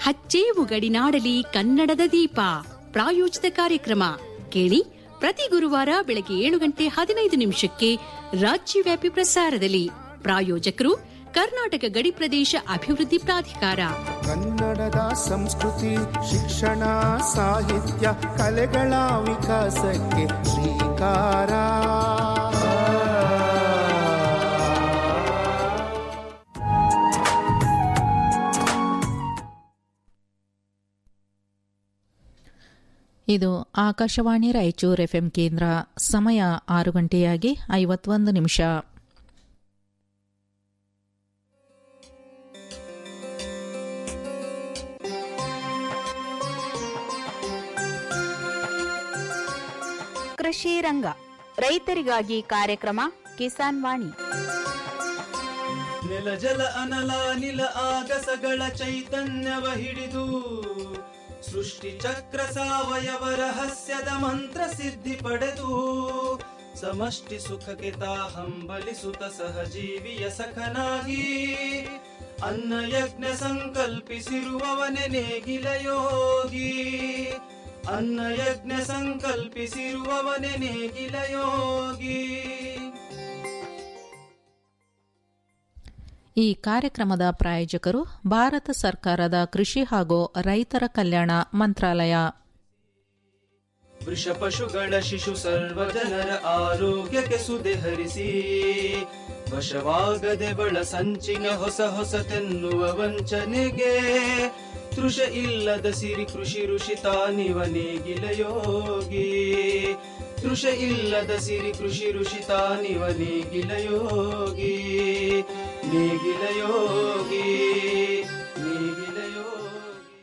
ಹಚ್ಚೇವು ಗಡಿನಾಡಲಿ ಕನ್ನಡದ ದೀಪ ಪ್ರಾಯೋಜಿತ ಕಾರ್ಯಕ್ರಮ ಕೇಳಿ ಪ್ರತಿ ಗುರುವಾರ ಬೆಳಗ್ಗೆ ಏಳು ಗಂಟೆ ಹದಿನೈದು ನಿಮಿಷಕ್ಕೆ ರಾಜ್ಯವ್ಯಾಪಿ ಪ್ರಸಾರದಲ್ಲಿ ಪ್ರಾಯೋಜಕರು ಕರ್ನಾಟಕ ಗಡಿ ಪ್ರದೇಶ ಅಭಿವೃದ್ಧಿ ಪ್ರಾಧಿಕಾರ ಕನ್ನಡದ ಸಂಸ್ಕೃತಿ ಶಿಕ್ಷಣ ಸಾಹಿತ್ಯ ಕಲೆಗಳ ವಿಕಾಸಕ್ಕೆ ಶ್ರೀಕಾರ ಇದು ಆಕಾಶವಾಣಿ ರಾಯಚೂರು ಎಫ್ಎಂ ಕೇಂದ್ರ ಸಮಯ ಆರು ಗಂಟೆಯಾಗಿ ಐವತ್ತೊಂದು ನಿಮಿಷ ಕೃಷಿ ರಂಗ ರೈತರಿಗಾಗಿ ಕಾರ್ಯಕ್ರಮ ಕಿಸಾನ್ ವಾಣಿ ನೆಲ ಜಲ ಅನಲ ನಿಲ ಆಗಸಗಳ ಚೈತನ್ಯವ ಹಿಡಿದು ಸೃಷ್ಟಿ ಚಕ್ರ ಸಾವಯವ ರಹಸ್ಯದ ಮಂತ್ರ ಸಿದ್ಧಿ ಪಡೆದು ಸಮಷ್ಟಿ ಸುಖಕ್ಕೆ ತಾ ಹಂಬಲಿಸುತ್ತ ಸಹಜೀವಿಯ ಸಖನಾಗಿ ಅನ್ನ ಯಜ್ಞ ಸಂಕಲ್ಪಿಸಿರುವವನೆ ನೇಗಿಲ ಯೋಗಿ ಅನ್ನ ಯಜ್ಞ ಸಂಕಲ್ಪಿಸಿರುವವನೆ ನೇಗಿಲ ಯೋಗಿ ಈ ಕಾರ್ಯಕ್ರಮದ ಪ್ರಾಯೋಜಕರು ಭಾರತ ಸರ್ಕಾರದ ಕೃಷಿ ಹಾಗೂ ರೈತರ ಕಲ್ಯಾಣ ಮಂತ್ರಾಲಯ ವೃಷ ಪಶುಗಳ ಶಿಶು ಸರ್ವ ಜನರ ಆರೋಗ್ಯಕ್ಕೆ ಸುದೆ ಹರಿಸಿ ವಶವಾಗದೆ ಬಳ ಸಂಚಿನ ಹೊಸ ಹೊಸತೆನ್ನುವ ವಂಚನೆಗೆ ತೃಷ ಇಲ್ಲದ ಸಿರಿ ಕೃಷಿ ಋಷಿ ತಾನಿವ ನೇಗಿಲ ಯೋಗಿ ತೃಷ ಇಲ್ಲದ ಸಿರಿ ಕೃಷಿ ಋಷಿ ತಾನಿವ ನೇಗಿಲ ಯೋಗಿ ನೇಗಿಲ ಯೋಗಿ ನೇಗಿಲ ಯೋಗಿ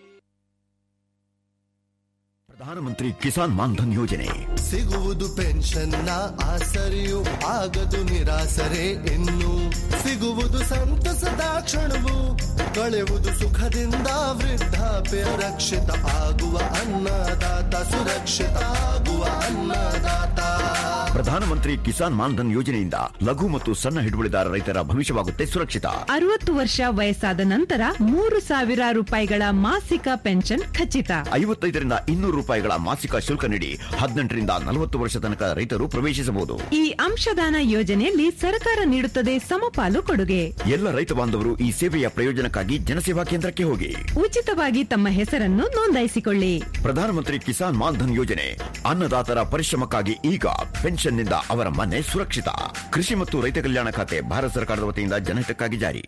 ಪ್ರಧಾನಮಂತ್ರಿ ಕಿಸಾನ್ ಮಾನ್ಧನ್ ಯೋಜನೆ ಸಿಗುವುದು ಪೆನ್ಷನ್ನ ಆಸರೆಯು ಆಗದು ನಿರಾಸರೆ ಇನ್ನು ಸಿಗುವುದು ಸಂತಸದ ಕ್ಷಣವು ಕಳೆಯುವುದು ಸುಖದಿಂದ ವೃದ್ಧಾಪ್ಯ ರಕ್ಷಿತ ಆಗುವ ಅನ್ನದಾತ ಸುರಕ್ಷಿತ ಆಗುವ ಅನ್ನದಾತ ಪ್ರಧಾನಮಂತ್ರಿ ಕಿಸಾನ್ ಮಾನ್ಧನ್ ಯೋಜನೆಯಿಂದ ಲಘು ಮತ್ತು ಸಣ್ಣ ಹಿಡುವಳಿದಾರ ರೈತರ ಭವಿಷ್ಯವಾಗುತ್ತೆ ಸುರಕ್ಷಿತ ಅರವತ್ತು ವರ್ಷ ವಯಸ್ಸಾದ ನಂತರ ಮೂರು ಸಾವಿರ ರೂಪಾಯಿಗಳ ಮಾಸಿಕ ಪೆನ್ಷನ್ ಖಚಿತ ಐವತ್ತೈದರಿಂದ ಇನ್ನೂರು ರೂಪಾಯಿಗಳ ಮಾಸಿಕ ಶುಲ್ಕ ನೀಡಿ ಹದಿನೆಂಟರಿಂದ ನಲವತ್ತು ವರ್ಷ ತನಕ ರೈತರು ಪ್ರವೇಶಿಸಬಹುದು ಈ ಅಂಶದಾನ ಯೋಜನೆಯಲ್ಲಿ ಸರ್ಕಾರ ನೀಡುತ್ತದೆ ಸಮಪಾಲು ಕೊಡುಗೆ ಎಲ್ಲ ರೈತ ಬಾಂಧವರು ಈ ಸೇವೆಯ ಪ್ರಯೋಜನಕ್ಕಾಗಿ ಜನಸೇವಾ ಕೇಂದ್ರಕ್ಕೆ ಹೋಗಿ ಉಚಿತವಾಗಿ ತಮ್ಮ ಹೆಸರನ್ನು ನೋಂದಾಯಿಸಿಕೊಳ್ಳಿ ಪ್ರಧಾನಮಂತ್ರಿ ಕಿಸಾನ್ ಮಾನ್ಧನ್ ಯೋಜನೆ ಅನ್ನದಾತರ ಪರಿಶ್ರಮಕ್ಕಾಗಿ ಈಗ ಪೆನ್ಷನ್ನಿಂದ ಅವರ ಮನೆ ಸುರಕ್ಷಿತ ಕೃಷಿ ಮತ್ತು ರೈತ ಕಲ್ಯಾಣ ಖಾತೆ ಭಾರತ ಸರ್ಕಾರದ ವತಿಯಿಂದ ಜನಹಿತಕ್ಕಾಗಿ ಜಾರಿ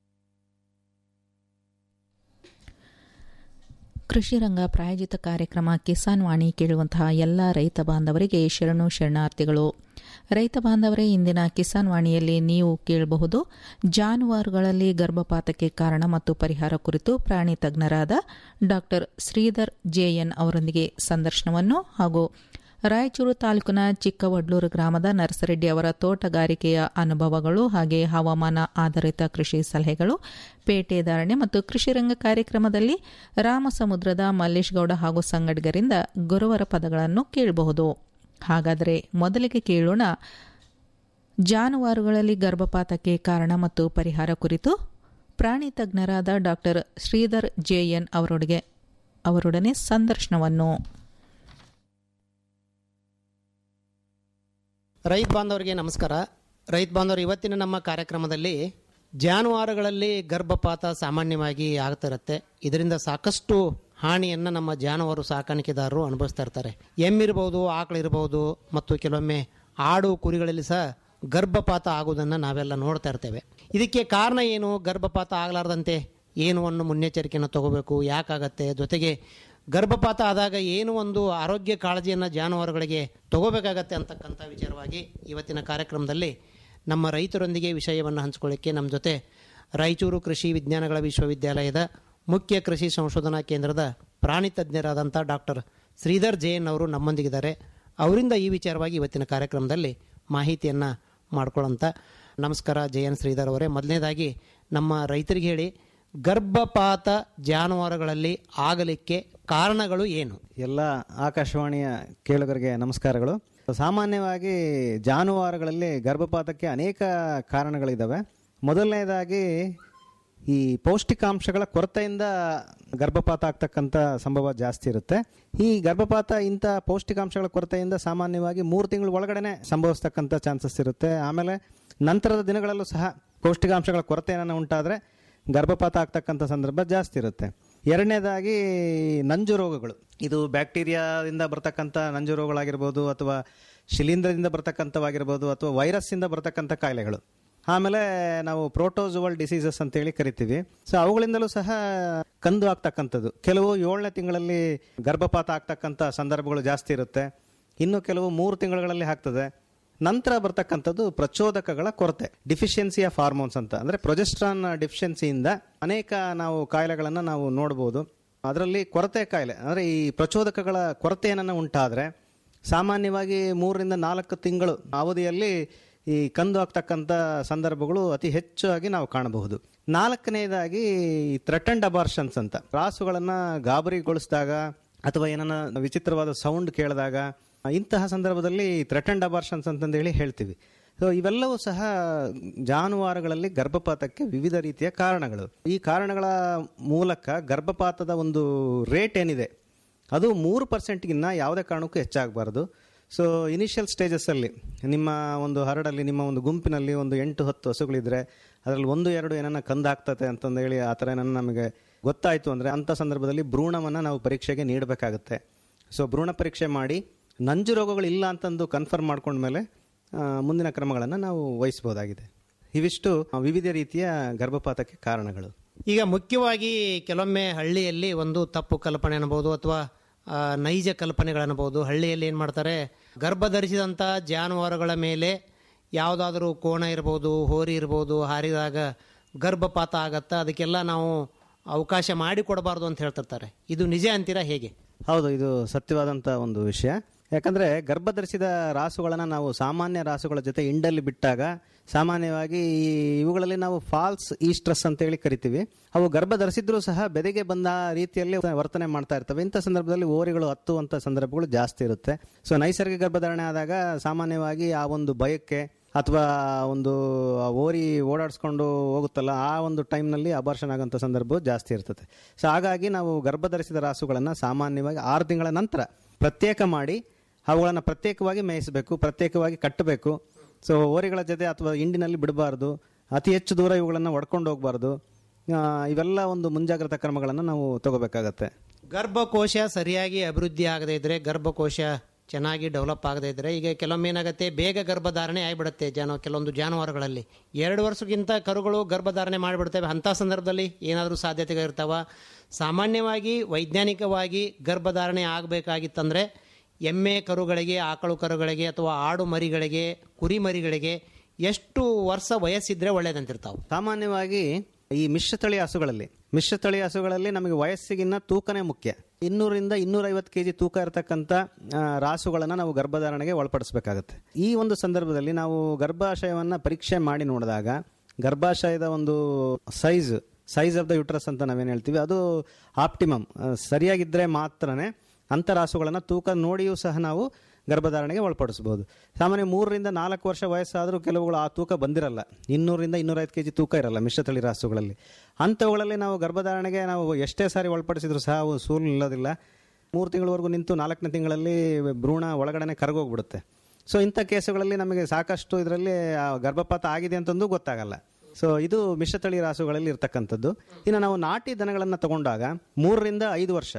ಕೃಷಿ ರಂಗ ಪ್ರಾಯೋಜಿತ ಕಾರ್ಯಕ್ರಮ ಕಿಸಾನ್ ವಾಣಿ ಕೇಳುವಂತಹ ಎಲ್ಲ ರೈತ ಬಾಂಧವರಿಗೆ ಶರಣು ಶರಣಾರ್ಥಿಗಳು ರೈತ ಬಾಂಧವರೇ ಇಂದಿನ ಕಿಸಾನ್ ವಾಣಿಯಲ್ಲಿ ನೀವು ಕೇಳಬಹುದು ಜಾನುವಾರುಗಳಲ್ಲಿ ಗರ್ಭಪಾತಕ್ಕೆ ಕಾರಣ ಮತ್ತು ಪರಿಹಾರ ಕುರಿತು ಪ್ರಾಣಿ ತಜ್ಞರಾದ ಡಾಕ್ಟರ್ ಶ್ರೀಧರ್ ಜೆಎನ್ ಅವರೊಂದಿಗೆ ಸಂದರ್ಶನವನ್ನು ಹಾಗೂ ರಾಯಚೂರು ತಾಲೂಕಿನ ಚಿಕ್ಕವಡ್ಲೂರು ಗ್ರಾಮದ ನರಸರೆಡ್ಡಿ ಅವರ ತೋಟಗಾರಿಕೆಯ ಅನುಭವಗಳು ಹಾಗೆ ಹವಾಮಾನ ಆಧಾರಿತ ಕೃಷಿ ಸಲಹೆಗಳು ಪೇಟೆ ಧಾರಣೆ ಮತ್ತು ಕೃಷಿ ರಂಗ ಕಾರ್ಯಕ್ರಮದಲ್ಲಿ ರಾಮಸಮುದ್ರದ ಮಲ್ಲೇಶ್ಗೌಡ ಹಾಗೂ ಸಂಗಡಿಗರಿಂದ ಗುರುವರ ಪದಗಳನ್ನು ಕೇಳಬಹುದು ಹಾಗಾದರೆ ಮೊದಲಿಗೆ ಕೇಳೋಣ ಜಾನುವಾರುಗಳಲ್ಲಿ ಗರ್ಭಪಾತಕ್ಕೆ ಕಾರಣ ಮತ್ತು ಪರಿಹಾರ ಕುರಿತು ಪ್ರಾಣಿ ತಜ್ಞರಾದ ಡಾಕ್ಟರ್ ಶ್ರೀಧರ್ ಜೆಎನ್ ಅವರೊಡಗೆ ಅವರೊಡನೆ ಸಂದರ್ಶನವನ್ನು ರೈತ ಬಾಂಧವರಿಗೆ ನಮಸ್ಕಾರ ರೈತ ಬಾಂಧವರು ಇವತ್ತಿನ ನಮ್ಮ ಕಾರ್ಯಕ್ರಮದಲ್ಲಿ ಜಾನುವಾರುಗಳಲ್ಲಿ ಗರ್ಭಪಾತ ಸಾಮಾನ್ಯವಾಗಿ ಆಗ್ತಿರುತ್ತೆ ಇದರಿಂದ ಸಾಕಷ್ಟು ಹಾನಿಯನ್ನು ನಮ್ಮ ಜಾನುವಾರು ಸಾಕಾಣಿಕೆದಾರರು ಅನುಭವಿಸ್ತಾ ಇರ್ತಾರೆ ಎಮ್ಮಿರ್ಬೋದು ಆಕಳಿರ್ಬೋದು ಮತ್ತು ಕೆಲವೊಮ್ಮೆ ಆಡು ಕುರಿಗಳಲ್ಲಿ ಸಹ ಗರ್ಭಪಾತ ಆಗುವುದನ್ನು ನಾವೆಲ್ಲ ನೋಡ್ತಾ ಇರ್ತೇವೆ ಇದಕ್ಕೆ ಕಾರಣ ಏನು ಗರ್ಭಪಾತ ಆಗಲಾರ್ದಂತೆ ಏನು ಒಂದು ಮುನ್ನೆಚ್ಚರಿಕೆಯನ್ನು ತಗೋಬೇಕು ಯಾಕಾಗತ್ತೆ ಜೊತೆಗೆ ಗರ್ಭಪಾತ ಆದಾಗ ಏನು ಒಂದು ಆರೋಗ್ಯ ಕಾಳಜಿಯನ್ನು ಜಾನುವಾರುಗಳಿಗೆ ತಗೋಬೇಕಾಗತ್ತೆ ಅಂತಕ್ಕಂಥ ವಿಚಾರವಾಗಿ ಇವತ್ತಿನ ಕಾರ್ಯಕ್ರಮದಲ್ಲಿ ನಮ್ಮ ರೈತರೊಂದಿಗೆ ವಿಷಯವನ್ನು ಹಂಚಿಕೊಳ್ಳಿಕ್ಕೆ ನಮ್ಮ ಜೊತೆ ರಾಯಚೂರು ಕೃಷಿ ವಿಜ್ಞಾನಗಳ ವಿಶ್ವವಿದ್ಯಾಲಯದ ಮುಖ್ಯ ಕೃಷಿ ಸಂಶೋಧನಾ ಕೇಂದ್ರದ ಪ್ರಾಣಿ ತಜ್ಞರಾದಂಥ ಡಾಕ್ಟರ್ ಶ್ರೀಧರ್ ಜೈನ್ ಅವರು ನಮ್ಮೊಂದಿಗಿದ್ದಾರೆ ಅವರಿಂದ ಈ ವಿಚಾರವಾಗಿ ಇವತ್ತಿನ ಕಾರ್ಯಕ್ರಮದಲ್ಲಿ ಮಾಹಿತಿಯನ್ನು ಮಾಡ್ಕೊಳ್ಳೋಂಥ ನಮಸ್ಕಾರ ಜಯನ್ ಶ್ರೀಧರ್ ಅವರೇ ಮೊದಲನೇದಾಗಿ ನಮ್ಮ ರೈತರಿಗೆ ಹೇಳಿ ಗರ್ಭಪಾತ ಜಾನುವಾರುಗಳಲ್ಲಿ ಆಗಲಿಕ್ಕೆ ಕಾರಣಗಳು ಏನು ಎಲ್ಲ ಆಕಾಶವಾಣಿಯ ಕೇಳುಗರಿಗೆ ನಮಸ್ಕಾರಗಳು ಸಾಮಾನ್ಯವಾಗಿ ಜಾನುವಾರುಗಳಲ್ಲಿ ಗರ್ಭಪಾತಕ್ಕೆ ಅನೇಕ ಕಾರಣಗಳಿದ್ದಾವೆ ಮೊದಲನೇದಾಗಿ ಈ ಪೌಷ್ಟಿಕಾಂಶಗಳ ಕೊರತೆಯಿಂದ ಗರ್ಭಪಾತ ಆಗ್ತಕ್ಕಂಥ ಸಂಭವ ಜಾಸ್ತಿ ಇರುತ್ತೆ ಈ ಗರ್ಭಪಾತ ಇಂಥ ಪೌಷ್ಟಿಕಾಂಶಗಳ ಕೊರತೆಯಿಂದ ಸಾಮಾನ್ಯವಾಗಿ ಮೂರು ತಿಂಗಳ ಒಳಗಡೆನೆ ಸಂಭವಿಸ್ತಕ್ಕಂಥ ಚಾನ್ಸಸ್ ಇರುತ್ತೆ ಆಮೇಲೆ ನಂತರದ ದಿನಗಳಲ್ಲೂ ಸಹ ಪೌಷ್ಟಿಕಾಂಶಗಳ ಕೊರತೆ ಏನಾನ ಉಂಟಾದರೆ ಗರ್ಭಪಾತ ಆಗ್ತಕ್ಕಂಥ ಸಂದರ್ಭ ಜಾಸ್ತಿ ಇರುತ್ತೆ ಎರಡನೇದಾಗಿ ನಂಜು ರೋಗಗಳು ಇದು ಬ್ಯಾಕ್ಟೀರಿಯಾದಿಂದ ಬರ್ತಕ್ಕಂಥ ನಂಜು ರೋಗಗಳಾಗಿರ್ಬೋದು ಅಥವಾ ಶಿಲೀಂಧ್ರದಿಂದ ಬರ್ತಕ್ಕಂಥವಾಗಿರ್ಬೋದು ಅಥವಾ ವೈರಸ್ಸಿಂದ ಬರ್ತಕ್ಕಂಥ ಕಾಯಿಲೆಗಳು ಆಮೇಲೆ ನಾವು ಪ್ರೋಟೋಜುವಲ್ ಡಿಸೀಸಸ್ ಅಂತೇಳಿ ಕರಿತೀವಿ ಸೊ ಅವುಗಳಿಂದಲೂ ಸಹ ಕಂದು ಆಗ್ತಕ್ಕಂಥದ್ದು ಕೆಲವು ಏಳನೇ ತಿಂಗಳಲ್ಲಿ ಗರ್ಭಪಾತ ಆಗ್ತಕ್ಕಂಥ ಸಂದರ್ಭಗಳು ಜಾಸ್ತಿ ಇರುತ್ತೆ ಇನ್ನು ಕೆಲವು ಮೂರು ತಿಂಗಳಲ್ಲಿ ಆಗ್ತದೆ ನಂತರ ಬರ್ತಕ್ಕಂಥದ್ದು ಪ್ರಚೋದಕಗಳ ಕೊರತೆ ಡಿಫಿಷಿಯನ್ಸಿ ಆಫ್ ಹಾರ್ಮೋನ್ಸ್ ಅಂತ ಅಂದರೆ ಪ್ರೊಜೆಸ್ಟ್ರಾನ್ ಡಿಫಿಷಿಯನ್ಸಿಯಿಂದ ಅನೇಕ ನಾವು ಕಾಯಿಲೆಗಳನ್ನು ನಾವು ನೋಡ್ಬೋದು ಅದರಲ್ಲಿ ಕೊರತೆ ಕಾಯಿಲೆ ಅಂದರೆ ಈ ಪ್ರಚೋದಕಗಳ ಕೊರತೆ ಏನನ್ನ ಉಂಟಾದರೆ ಸಾಮಾನ್ಯವಾಗಿ ಮೂರರಿಂದ ನಾಲ್ಕು ತಿಂಗಳು ಅವಧಿಯಲ್ಲಿ ಈ ಕಂದು ಆಗ್ತಕ್ಕಂಥ ಸಂದರ್ಭಗಳು ಅತಿ ಹೆಚ್ಚಾಗಿ ನಾವು ಕಾಣಬಹುದು ನಾಲ್ಕನೇದಾಗಿ ಥ್ರೆಟನ್ಡ್ ಅಬಾರ್ಷನ್ಸ್ ಅಂತ ರಾಸುಗಳನ್ನು ಗಾಬರಿಗೊಳಿಸಿದಾಗ ಅಥವಾ ಏನನ್ನ ವಿಚಿತ್ರವಾದ ಸೌಂಡ್ ಕೇಳಿದಾಗ ಇಂತಹ ಸಂದರ್ಭದಲ್ಲಿ ಥ್ರೆಟನ್ಡ್ ಅಬಾರ್ಷನ್ಸ್ ಅಂತಂದೇಳಿ ಹೇಳ್ತೀವಿ ಸೊ ಇವೆಲ್ಲವೂ ಸಹ ಜಾನುವಾರುಗಳಲ್ಲಿ ಗರ್ಭಪಾತಕ್ಕೆ ವಿವಿಧ ರೀತಿಯ ಕಾರಣಗಳು ಈ ಕಾರಣಗಳ ಮೂಲಕ ಗರ್ಭಪಾತದ ಒಂದು ರೇಟ್ ಏನಿದೆ ಅದು ಮೂರು ಪರ್ಸೆಂಟ್ಗಿನ್ನ ಯಾವುದೇ ಕಾರಣಕ್ಕೂ ಹೆಚ್ಚಾಗಬಾರ್ದು ಸೊ ಇನಿಷಿಯಲ್ ಸ್ಟೇಜಸ್ಸಲ್ಲಿ ನಿಮ್ಮ ಒಂದು ಹರಡಲ್ಲಿ ನಿಮ್ಮ ಒಂದು ಗುಂಪಿನಲ್ಲಿ ಒಂದು ಎಂಟು ಹತ್ತು ಹಸುಗಳಿದ್ರೆ ಅದರಲ್ಲಿ ಒಂದು ಎರಡು ಏನನ್ನ ಕಂದಾಗ್ತದೆ ಅಂತಂದು ಹೇಳಿ ಆ ಥರ ಏನನ್ನ ನಮಗೆ ಗೊತ್ತಾಯಿತು ಅಂದರೆ ಅಂಥ ಸಂದರ್ಭದಲ್ಲಿ ಭ್ರೂಣವನ್ನು ನಾವು ಪರೀಕ್ಷೆಗೆ ನೀಡಬೇಕಾಗುತ್ತೆ ಸೊ ಭ್ರೂಣ ಪರೀಕ್ಷೆ ಮಾಡಿ ನಂಜು ರೋಗಗಳು ಇಲ್ಲ ಅಂತಂದು ಕನ್ಫರ್ಮ್ ಮಾಡ್ಕೊಂಡ್ಮೇಲೆ ಆ, ಮುಂದಿನ ಕ್ರಮಗಳನ್ನು ನಾವು ವಹಿಸ್ಬೋದಾಗಿದೆ ಇವಿಷ್ಟು ವಿವಿಧ ರೀತಿಯ ಗರ್ಭಪಾತಕ್ಕೆ ಕಾರಣಗಳು ಈಗ ಮುಖ್ಯವಾಗಿ ಕೆಲವೊಮ್ಮೆ ಹಳ್ಳಿಯಲ್ಲಿ ಒಂದು ತಪ್ಪು ಕಲ್ಪನೆ ಅನ್ಬೋದು ಅಥವಾ ಆ, ನೈಜ ಕಲ್ಪನೆಗಳನ್ಬೋದು ಹಳ್ಳಿಯಲ್ಲಿ ಏನು ಮಾಡ್ತಾರೆ ಗರ್ಭ ಧರಿಸಿದಂಥ ಜಾನುವಾರುಗಳ ಮೇಲೆ ಯಾವುದಾದ್ರೂ ಕೋಣ ಇರ್ಬೋದು ಹೋರಿ ಇರ್ಬೋದು ಹಾರಿದಾಗ ಗರ್ಭಪಾತ ಆಗತ್ತಾ ಅದಕ್ಕೆಲ್ಲ ನಾವು ಅವಕಾಶ ಮಾಡಿಕೊಡಬಾರ್ದು ಅಂತ ಹೇಳ್ತಿರ್ತಾರೆ ಇದು ನಿಜ ಅಂತೀರಾ ಹೇಗೆ ಹೌದು ಇದು ಸತ್ಯವಾದಂಥ ಒಂದು ವಿಷಯ ಯಾಕಂದರೆ ಗರ್ಭ ಧರಿಸಿದ ರಾಸುಗಳನ್ನು ನಾವು ಸಾಮಾನ್ಯ ರಾಸುಗಳ ಜೊತೆ ಇಂಡಲ್ಲಿ ಬಿಟ್ಟಾಗ ಸಾಮಾನ್ಯವಾಗಿ ಈ ಇವುಗಳಲ್ಲಿ ನಾವು ಫಾಲ್ಸ್ ಈಸ್ಟ್ರಸ್ ಅಂತೇಳಿ ಕರಿತೀವಿ ಅವು ಗರ್ಭ ಧರಿಸಿದ್ರೂ ಸಹ ಬೆದೆಗೆ ಬಂದ ರೀತಿಯಲ್ಲಿ ವರ್ತನೆ ಮಾಡ್ತಾ ಇರ್ತವೆ ಇಂಥ ಸಂದರ್ಭದಲ್ಲಿ ಓರಿಗಳು ಹತ್ತುವಂಥ ಸಂದರ್ಭಗಳು ಜಾಸ್ತಿ ಇರುತ್ತೆ ಸೊ ನೈಸರ್ಗಿಕ ಗರ್ಭಧಾರಣೆ ಆದಾಗ ಸಾಮಾನ್ಯವಾಗಿ ಆ ಒಂದು ಭಯಕ್ಕೆ ಅಥವಾ ಒಂದು ಆ ಓರಿ ಓಡಾಡಿಸ್ಕೊಂಡು ಹೋಗುತ್ತಲ್ಲ ಆ ಒಂದು ಟೈಮ್ನಲ್ಲಿ ಅಬಾರ್ಷನ್ ಆಗೋಂಥ ಸಂದರ್ಭ ಜಾಸ್ತಿ ಇರ್ತದೆ ಸೊ ಹಾಗಾಗಿ ನಾವು ಗರ್ಭ ಧರಿಸಿದ ರಾಸುಗಳನ್ನು ಸಾಮಾನ್ಯವಾಗಿ ಆರು ತಿಂಗಳ ನಂತರ ಪ್ರತ್ಯೇಕ ಮಾಡಿ ಅವುಗಳನ್ನು ಪ್ರತ್ಯೇಕವಾಗಿ ಮೇಯಿಸಬೇಕು ಪ್ರತ್ಯೇಕವಾಗಿ ಕಟ್ಟಬೇಕು ಸೊ ಓರಿಗಳ ಜೊತೆ ಅಥವಾ ಹಿಂಡಿನಲ್ಲಿ ಬಿಡಬಾರ್ದು ಅತಿ ಹೆಚ್ಚು ದೂರ ಇವುಗಳನ್ನು ಒಡ್ಕೊಂಡು ಹೋಗಬಾರ್ದು ಇವೆಲ್ಲ ಒಂದು ಮುಂಜಾಗ್ರತಾ ಕ್ರಮಗಳನ್ನು ನಾವು ತಗೋಬೇಕಾಗತ್ತೆ ಗರ್ಭಕೋಶ ಸರಿಯಾಗಿ ಅಭಿವೃದ್ಧಿ ಆಗದೇ ಇದ್ರೆ ಗರ್ಭಕೋಶ ಚೆನ್ನಾಗಿ ಡೆವಲಪ್ ಆಗದೇ ಇದ್ರೆ ಈಗ ಕೆಲವೊಮ್ಮೆ ಏನಾಗುತ್ತೆ ಬೇಗ ಗರ್ಭಧಾರಣೆ ಆಗಿಬಿಡುತ್ತೆ ಜಾನು ಕೆಲವೊಂದು ಜಾನುವಾರುಗಳಲ್ಲಿ ಎರಡು ವರ್ಷಕ್ಕಿಂತ ಕರುಗಳು ಗರ್ಭಧಾರಣೆ ಮಾಡಿಬಿಡ್ತವೆ ಅಂಥ ಸಂದರ್ಭದಲ್ಲಿ ಏನಾದರೂ ಸಾಧ್ಯತೆಗಳಿರ್ತಾವ ಸಾಮಾನ್ಯವಾಗಿ ವೈಜ್ಞಾನಿಕವಾಗಿ ಗರ್ಭಧಾರಣೆ ಆಗಬೇಕಾಗಿತ್ತಂದ್ರೆ ಎಮ್ಮೆ ಕರುಗಳಿಗೆ ಆಕಳು ಕರುಗಳಿಗೆ ಅಥವಾ ಆಡು ಮರಿಗಳಿಗೆ ಕುರಿ ಮರಿಗಳಿಗೆ ಎಷ್ಟು ವರ್ಷ ವಯಸ್ಸಿದ್ರೆ ಒಳ್ಳೇದಂತಿರ್ತಾವೆ ಸಾಮಾನ್ಯವಾಗಿ ಈ ಮಿಶ್ರತಳಿ ಹಸುಗಳಲ್ಲಿ ಮಿಶ್ರತಳಿ ಹಸುಗಳಲ್ಲಿ ನಮಗೆ ವಯಸ್ಸಿಗಿನ್ನ ತೂಕನೇ ಮುಖ್ಯ ಇನ್ನೂರಿಂದ ಇನ್ನೂರೈವತ್ತು ಕೆ ಜಿ ತೂಕ ಇರತಕ್ಕಂಥ ಆ, ರಾಸುಗಳನ್ನು ನಾವು ಗರ್ಭಧಾರಣೆಗೆ ಒಳಪಡಿಸಬೇಕಾಗುತ್ತೆ ಈ ಒಂದು ಸಂದರ್ಭದಲ್ಲಿ ನಾವು ಗರ್ಭಾಶಯವನ್ನು ಪರೀಕ್ಷೆ ಮಾಡಿ ನೋಡಿದಾಗ ಗರ್ಭಾಶಯದ ಒಂದು size size of the uterus ಅಂತ ನಾವೇನು ಹೇಳ್ತೀವಿ ಅದು ಆಪ್ಟಿಮಮ್ ಸರಿಯಾಗಿದ್ದರೆ ಮಾತ್ರನೇ ಅಂಥ ರಾಸುಗಳನ್ನು ತೂಕ ನೋಡಿಯೂ ಸಹ ನಾವು ಗರ್ಭಧಾರಣೆಗೆ ಒಳಪಡಿಸ್ಬೋದು ಸಾಮಾನ್ಯ ಮೂರರಿಂದ ನಾಲ್ಕು ವರ್ಷ ವಯಸ್ಸಾದರೂ ಕೆಲವುಗಳು ಆ ತೂಕ ಬಂದಿರಲ್ಲ ಇನ್ನೂರಿಂದ ಇನ್ನೂರೈದು ಕೆ ಜಿ ತೂಕ ಇರಲ್ಲ ಮಿಶ್ರತಳಿ ರಾಸುಗಳಲ್ಲಿ ಅಂಥವುಗಳಲ್ಲಿ ನಾವು ಗರ್ಭಧಾರಣೆಗೆ ನಾವು ಎಷ್ಟೇ ಸಾರಿ ಒಳಪಡಿಸಿದ್ರು ಸಹ ಅವು ಸೂಲು ನಿಲ್ಲೋದಿಲ್ಲ ಮೂರು ತಿಂಗಳವರೆಗೂ ನಿಂತು ನಾಲ್ಕನೇ ತಿಂಗಳಲ್ಲಿ ಭ್ರೂಣ ಒಳಗಡೆ ಕರಗೋಗ್ಬಿಡುತ್ತೆ ಸೊ ಇಂಥ ಕೇಸುಗಳಲ್ಲಿ ನಮಗೆ ಸಾಕಷ್ಟು ಇದರಲ್ಲಿ ಆ ಗರ್ಭಪಾತ ಆಗಿದೆ ಅಂತಂದು ಗೊತ್ತಾಗಲ್ಲ ಸೊ ಇದು ಮಿಶ್ರತಳಿ ರಾಸುಗಳಲ್ಲಿ ಇರ್ತಕ್ಕಂಥದ್ದು ಇನ್ನು ನಾವು ನಾಟಿ ದನಗಳನ್ನು ತಗೊಂಡಾಗ ಮೂರರಿಂದ ಐದು ವರ್ಷ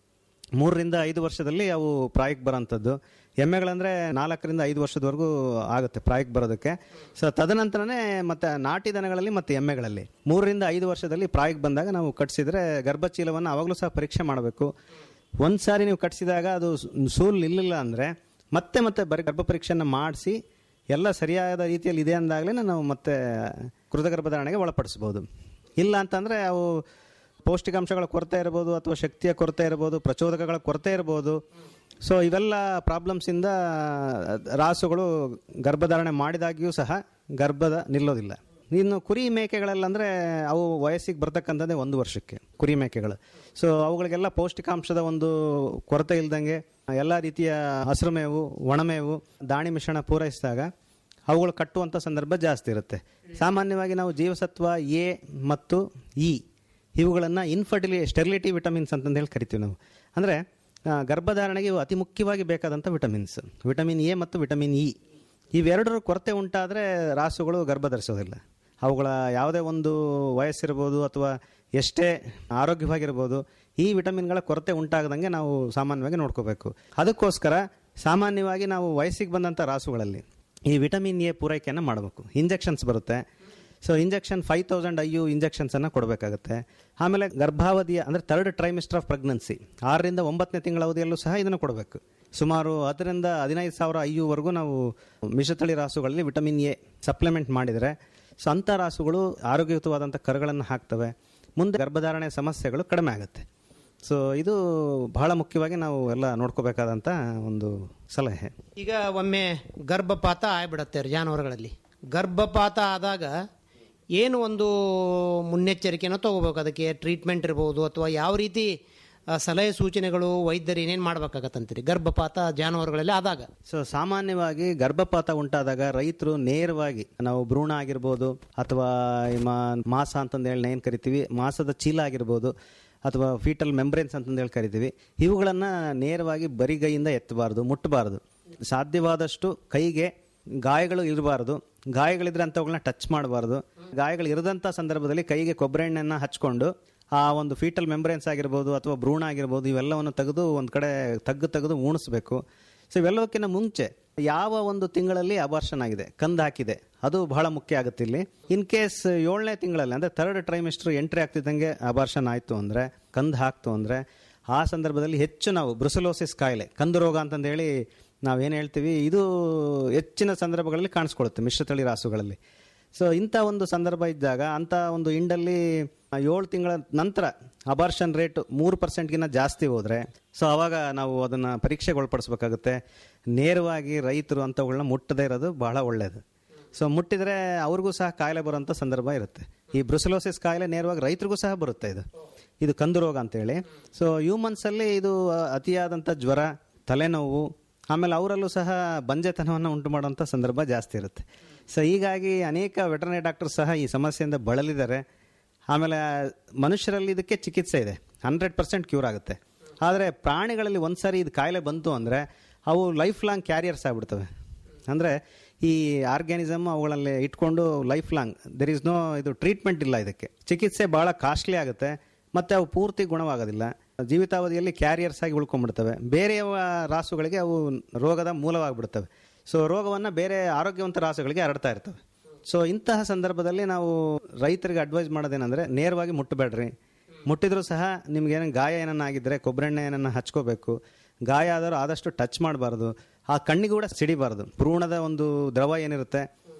ಮೂರರಿಂದ ಐದು ವರ್ಷದಲ್ಲಿ ಅವು ಪ್ರಾಯಕ್ಕೆ ಬರೋಂಥದ್ದು ಎಮ್ಮೆಗಳಂದರೆ ನಾಲ್ಕರಿಂದ ಐದು ವರ್ಷದವರೆಗೂ ಆಗುತ್ತೆ ಪ್ರಾಯಕ್ಕೆ ಬರೋದಕ್ಕೆ ಸೊ ತದನಂತರನೇ ಮತ್ತು ನಾಟಿ ದನಗಳಲ್ಲಿ ಮತ್ತು ಎಮ್ಮೆಗಳಲ್ಲಿ ಮೂರರಿಂದ ಐದು ವರ್ಷದಲ್ಲಿ ಪ್ರಾಯಕ್ಕೆ ಬಂದಾಗ ನಾವು ಕಟ್ಸಿದ್ರೆ ಗರ್ಭಚೀಲವನ್ನು ಅವಾಗಲೂ ಸಹ ಪರೀಕ್ಷೆ ಮಾಡಬೇಕು ಒಂದು ಸಾರಿ ನೀವು ಕಟ್ಸಿದಾಗ ಅದು ಸೂಲ್ ನಿಲ್ಲಿಲ್ಲ ಅಂದರೆ ಮತ್ತೆ ಮತ್ತೆ ಬರೀ ಗರ್ಭ ಪರೀಕ್ಷೆಯನ್ನು ಮಾಡಿಸಿ ಎಲ್ಲ ಸರಿಯಾದ ರೀತಿಯಲ್ಲಿ ಇದೆ ಅಂದಾಗಲೇ ನಾವು ಮತ್ತೆ ಕೃತ ಗರ್ಭಧಾರಣೆಗೆ ಒಳಪಡಿಸ್ಬೋದು ಇಲ್ಲ ಅಂತಂದರೆ ಅವು ಪೌಷ್ಟಿಕಾಂಶಗಳ ಕೊರತೆ ಇರ್ಬೋದು ಅಥವಾ ಶಕ್ತಿಯ ಕೊರತೆ ಇರ್ಬೋದು ಪ್ರಚೋದಕಗಳ ಕೊರತೆ ಇರ್ಬೋದು ಸೊ ಇವೆಲ್ಲ ಪ್ರಾಬ್ಲಮ್ಸಿಂದ ರಾಸುಗಳು ಗರ್ಭಧಾರಣೆ ಮಾಡಿದಾಗಿಯೂ ಸಹ ಗರ್ಭದ ನಿಲ್ಲೋದಿಲ್ಲ ಇನ್ನು ಕುರಿ ಮೇಕೆಗಳಲ್ಲಂದರೆ ಅವು ವಯಸ್ಸಿಗೆ ಬರ್ತಕ್ಕಂಥದ್ದೇ ಒಂದು ವರ್ಷಕ್ಕೆ ಕುರಿ ಮೇಕೆಗಳು ಸೊ ಅವುಗಳಿಗೆಲ್ಲ ಪೌಷ್ಟಿಕಾಂಶದ ಒಂದು ಕೊರತೆ ಇಲ್ದಂಗೆ ಎಲ್ಲ ರೀತಿಯ ಹಸಿರು ಮೇವು ಒಣಮೇವು ದಾಣಿ ಮಿಶ್ರಣ ಪೂರೈಸಿದಾಗ ಅವುಗಳು ಕಟ್ಟುವಂಥ ಸಂದರ್ಭ ಜಾಸ್ತಿ ಇರುತ್ತೆ ಸಾಮಾನ್ಯವಾಗಿ ನಾವು ಜೀವಸತ್ವ ಎ ಮತ್ತು ಇ ಇವುಗಳನ್ನು ಇನ್ಫರ್ಟಿಲಿ ಸ್ಟೆರಿಲಿಟಿ ವಿಟಮಿನ್ಸ್ ಅಂತಂದು ಹೇಳಿ ಕರಿತೀವಿ ನಾವು ಅಂದರೆ ಗರ್ಭಧಾರಣೆಗೆ ಇವು ಅತಿ ಮುಖ್ಯವಾಗಿ ಬೇಕಾದಂಥ ವಿಟಮಿನ್ಸ್ ವಿಟಮಿನ್ ಎ ಮತ್ತು ವಿಟಮಿನ್ ಇ ಇವೆರಡರ ಕೊರತೆ ಉಂಟಾದರೆ ರಾಸುಗಳು ಗರ್ಭ ಧರಿಸೋದಿಲ್ಲ ಅವುಗಳ ಯಾವುದೇ ಒಂದು ವಯಸ್ಸಿರ್ಬೋದು ಅಥವಾ ಎಷ್ಟೇ ಆರೋಗ್ಯವಾಗಿರ್ಬೋದು ಈ ವಿಟಮಿನ್ಗಳ ಕೊರತೆ ಉಂಟಾಗದಂಗೆ ನಾವು ಸಾಮಾನ್ಯವಾಗಿ ನೋಡ್ಕೋಬೇಕು ಅದಕ್ಕೋಸ್ಕರ ಸಾಮಾನ್ಯವಾಗಿ ನಾವು ವಯಸ್ಸಿಗೆ ಬಂದಂಥ ರಾಸುಗಳಲ್ಲಿ ಈ ವಿಟಮಿನ್ ಎ ಪೂರೈಕೆಯನ್ನು ಮಾಡಬೇಕು ಇಂಜೆಕ್ಷನ್ಸ್ ಬರುತ್ತೆ so injection five thousand I U ಇಂಜೆಕ್ಷನ್ಸನ್ನು ಕೊಡಬೇಕಾಗುತ್ತೆ ಆಮೇಲೆ ಗರ್ಭಾವಧಿಯ ಅಂದರೆ ಥರ್ಡ್ ಟ್ರೈಮಿಸ್ಟರ್ ಆಫ್ ಪ್ರೆಗ್ನೆನ್ಸಿ ಆರರಿಂದ ಒಂಬತ್ತನೇ ತಿಂಗಳ ಅವಧಿಯಲ್ಲೂ ಸಹ ಇದನ್ನು ಕೊಡಬೇಕು ಸುಮಾರು ಹತ್ತರಿಂದ ಹದಿನೈದು ಸಾವಿರ ಐ ಯುವರೆಗೂ ನಾವು ಮಿಶ್ರತಳಿ ರಾಸುಗಳಲ್ಲಿ ವಿಟಮಿನ್ ಎ ಸಪ್ಲಿಮೆಂಟ್ ಮಾಡಿದರೆ ಸೊ ಅಂಥ ರಾಸುಗಳು ಆರೋಗ್ಯಯುತವಾದಂಥ ಕರುಗಳನ್ನು ಹಾಕ್ತವೆ ಮುಂದೆ ಗರ್ಭಧಾರಣೆ ಸಮಸ್ಯೆಗಳು ಕಡಿಮೆ ಆಗುತ್ತೆ ಸೊ ಇದು ಬಹಳ ಮುಖ್ಯವಾಗಿ ನಾವು ಎಲ್ಲ ನೋಡ್ಕೋಬೇಕಾದಂಥ ಒಂದು ಸಲಹೆ ಈಗ ಒಮ್ಮೆ ಗರ್ಭಪಾತ ಆಗ್ಬಿಡತ್ತೆ ಜಾನುವಾರುಗಳಲ್ಲಿ ಗರ್ಭಪಾತ ಆದಾಗ ಏನು ಒಂದು ಮುನ್ನೆಚ್ಚರಿಕೆನೋ ತಗೋಬೇಕು ಅದಕ್ಕೆ ಟ್ರೀಟ್ಮೆಂಟ್ ಇರ್ಬೋದು ಅಥವಾ ಯಾವ ರೀತಿ ಆ, ಸಲಹೆ ಸೂಚನೆಗಳು ವೈದ್ಯರು ಏನೇನು ಮಾಡ್ಬೇಕಾಗತ್ತಂತೀರಿ ಗರ್ಭಪಾತ ಜಾನುವಾರುಗಳಲ್ಲಿ ಆದಾಗ ಸೊ ಸಾಮಾನ್ಯವಾಗಿ ಗರ್ಭಪಾತ ಉಂಟಾದಾಗ ರೈತರು ನೇರವಾಗಿ ನಾವು ಭ್ರೂಣ ಆಗಿರ್ಬೋದು ಅಥವಾ ಈ ಮಾ- ಮಾಸ ಅಂತಂದು ಹೇಳಿ ಏನು ಕರಿತೀವಿ ಮಾಸದ ಚೀಲ ಆಗಿರ್ಬೋದು ಅಥವಾ ಫೀಟಲ್ ಮೆಂಬ್ರೇನ್ಸ್ ಅಂತಂದು ಹೇಳಿ ಕರಿತೀವಿ ಇವುಗಳನ್ನು ನೇರವಾಗಿ ಬರಿಗೈಯಿಂದ ಎತ್ತಬಾರ್ದು ಮುಟ್ಟಬಾರ್ದು ಸಾಧ್ಯವಾದಷ್ಟು ಕೈಗೆ ಗಾಯಗಳು ಇರಬಾರ್ದು ಗಾಯಗಳಿದ್ರೆ ಅಂಥವುಗಳನ್ನ ಟಚ್ ಮಾಡಬಾರ್ದು ಗಾಯಗಳು ಇರದಂಥ ಸಂದರ್ಭದಲ್ಲಿ ಕೈಗೆ ಕೊಬ್ಬರಿ ಎಣ್ಣೆಯನ್ನು ಹಚ್ಕೊಂಡು ಆ ಒಂದು ಫೀಟಲ್ ಮೆಂಬ್ರೇನ್ಸ್ ಆಗಿರ್ಬೋದು ಅಥವಾ ಭ್ರೂಣ ಆಗಿರ್ಬೋದು ಇವೆಲ್ಲವನ್ನು ತೆಗೆದು ಒಂದು ಕಡೆ ತಗ್ಗು ತೆಗೆದು ಉಣಿಸ್ಬೇಕು ಸೊ ಇವೆಲ್ಲಕ್ಕಿಂತ ಮುಂಚೆ ಯಾವ ಒಂದು ತಿಂಗಳಲ್ಲಿ ಅಬಾರ್ಷನ್ ಆಗಿದೆ ಕಂದು ಹಾಕಿದೆ ಅದು ಬಹಳ ಮುಖ್ಯ ಆಗುತ್ತೆ ಇಲ್ಲಿ ಇನ್ ಕೇಸ್ ಏಳನೇ ತಿಂಗಳಲ್ಲಿ ಅಂದರೆ ಥರ್ಡ್ ಟ್ರೈಮಿಸ್ಟರ್ ಎಂಟ್ರಿ ಆಗ್ತಿದ್ದಂಗೆ ಅಬಾರ್ಷನ್ ಆಯಿತು ಅಂದರೆ ಕಂದು ಹಾಕ್ತು ಅಂದರೆ ಆ ಸಂದರ್ಭದಲ್ಲಿ ಹೆಚ್ಚು ನಾವು ಬ್ರುಸಲೋಸಿಸ್ ಕಾಯಿಲೆ ಕಂದು ರೋಗ ಅಂತಂದೇಳಿ ನಾವೇನು ಹೇಳ್ತೀವಿ ಇದು ಹೆಚ್ಚಿನ ಸಂದರ್ಭಗಳಲ್ಲಿ ಕಾಣಿಸ್ಕೊಳ್ಳುತ್ತೆ ಮಿಶ್ರತಳಿ ರಾಸುಗಳಲ್ಲಿ ಸೊ ಇಂಥ ಒಂದು ಸಂದರ್ಭ ಇದ್ದಾಗ ಅಂಥ ಒಂದು ಇಂಡಲ್ಲಿ ಏಳು ತಿಂಗಳ ನಂತರ ಅಬಾರ್ಷನ್ ರೇಟ್ ಮೂರು ಪರ್ಸೆಂಟ್ಗಿಂತ ಜಾಸ್ತಿ ಹೋದರೆ ಸೊ ಆವಾಗ ನಾವು ಅದನ್ನು ಪರೀಕ್ಷೆಗೆ ಒಳಪಡಿಸ್ಬೇಕಾಗುತ್ತೆ ನೇರವಾಗಿ ರೈತರು ಅಂಥವುಗಳನ್ನ ಮುಟ್ಟದೇ ಇರೋದು ಬಹಳ ಒಳ್ಳೆಯದು ಸೊ ಮುಟ್ಟಿದರೆ ಅವ್ರಿಗೂ ಸಹ ಕಾಯಿಲೆ ಬರುವಂಥ ಸಂದರ್ಭ ಇರುತ್ತೆ ಈ ಬ್ರುಸಲೋಸಿಸ್ ಕಾಯಿಲೆ ನೇರವಾಗಿ ರೈತರಿಗೂ ಸಹ ಬರುತ್ತೆ ಇದು ಇದು ಕಂದು ರೋಗ ಅಂತೇಳಿ ಸೊ ಹ್ಯೂಮನ್ಸಲ್ಲಿ ಇದು ಅ, ಅತಿಯಾದಂಥ ಜ್ವರ ತಲೆನೋವು ಆಮೇಲೆ ಅವರಲ್ಲೂ ಸಹ ಬಂಜೆತನವನ್ನು ಉಂಟು ಮಾಡುವಂಥ ಸಂದರ್ಭ ಜಾಸ್ತಿ ಇರುತ್ತೆ ಸೊ ಹೀಗಾಗಿ ಅನೇಕ ವೆಟರ್ನರಿ ಡಾಕ್ಟರ್ ಸಹ ಈ ಸಮಸ್ಯೆಯಿಂದ ಬಳಲಿದ್ದಾರೆ ಆಮೇಲೆ ಮನುಷ್ಯರಲ್ಲಿ ಇದಕ್ಕೆ ಚಿಕಿತ್ಸೆ ಇದೆ ಹಂಡ್ರೆಡ್ ಪರ್ಸೆಂಟ್ ಕ್ಯೂರ್ ಆಗುತ್ತೆ ಆದರೆ ಪ್ರಾಣಿಗಳಲ್ಲಿ ಒಂದು ಸಾರಿ ಇದು ಕಾಯಿಲೆ ಬಂತು ಅಂದರೆ ಅವು ಲೈಫ್ ಲಾಂಗ್ ಕ್ಯಾರಿಯರ್ಸ್ ಆಗಿಬಿಡ್ತವೆ ಅಂದರೆ ಈ ಆರ್ಗ್ಯಾನಿಸಮ್ ಅವುಗಳಲ್ಲಿ ಇಟ್ಕೊಂಡು life long there is no ಇದು ಟ್ರೀಟ್ಮೆಂಟ್ ಇಲ್ಲ ಇದಕ್ಕೆ ಚಿಕಿತ್ಸೆ ಭಾಳ ಕಾಸ್ಟ್ಲಿ ಆಗುತ್ತೆ ಮತ್ತು ಅವು ಪೂರ್ತಿ ಗುಣವಾಗೋದಿಲ್ಲ ಜೀವಿತಾವಧಿಯಲ್ಲಿ ಕ್ಯಾರಿಯರ್ಸ್ ಆಗಿ ಉಳ್ಕೊಂಡ್ಬಿಡ್ತವೆ ಬೇರೆಯವ ರಾಸುಗಳಿಗೆ ಅವು ರೋಗದ ಮೂಲವಾಗಿಬಿಡ್ತವೆ ಸೊ ರೋಗವನ್ನು ಬೇರೆ ಆರೋಗ್ಯವಂತ ರಾಸುಗಳಿಗೆ ಹರಡ್ತಾ ಇರ್ತವೆ ಸೊ ಇಂತಹ ಸಂದರ್ಭದಲ್ಲಿ ನಾವು ರೈತರಿಗೆ ಅಡ್ವೈಸ್ ಮಾಡೋದೇನೆಂದರೆ ನೇರವಾಗಿ ಮುಟ್ಟಬೇಡ್ರಿ ಮುಟ್ಟಿದ್ರೂ ಸಹ ನಿಮ್ಗೇನು ಗಾಯ ಏನನ್ನ ಆಗಿದ್ದರೆ ಕೊಬ್ಬರೆಣ್ಣೆ ಏನನ್ನ ಹಚ್ಕೋಬೇಕು ಗಾಯ ಆದರೂ ಆದಷ್ಟು ಟಚ್ ಮಾಡಬಾರ್ದು ಆ ಕಣ್ಣಿಗೆ ಕೂಡ ಸಿಡಿಬಾರ್ದು ಭ್ರೂಣದ ಒಂದು ದ್ರವ ಏನಿರುತ್ತೆ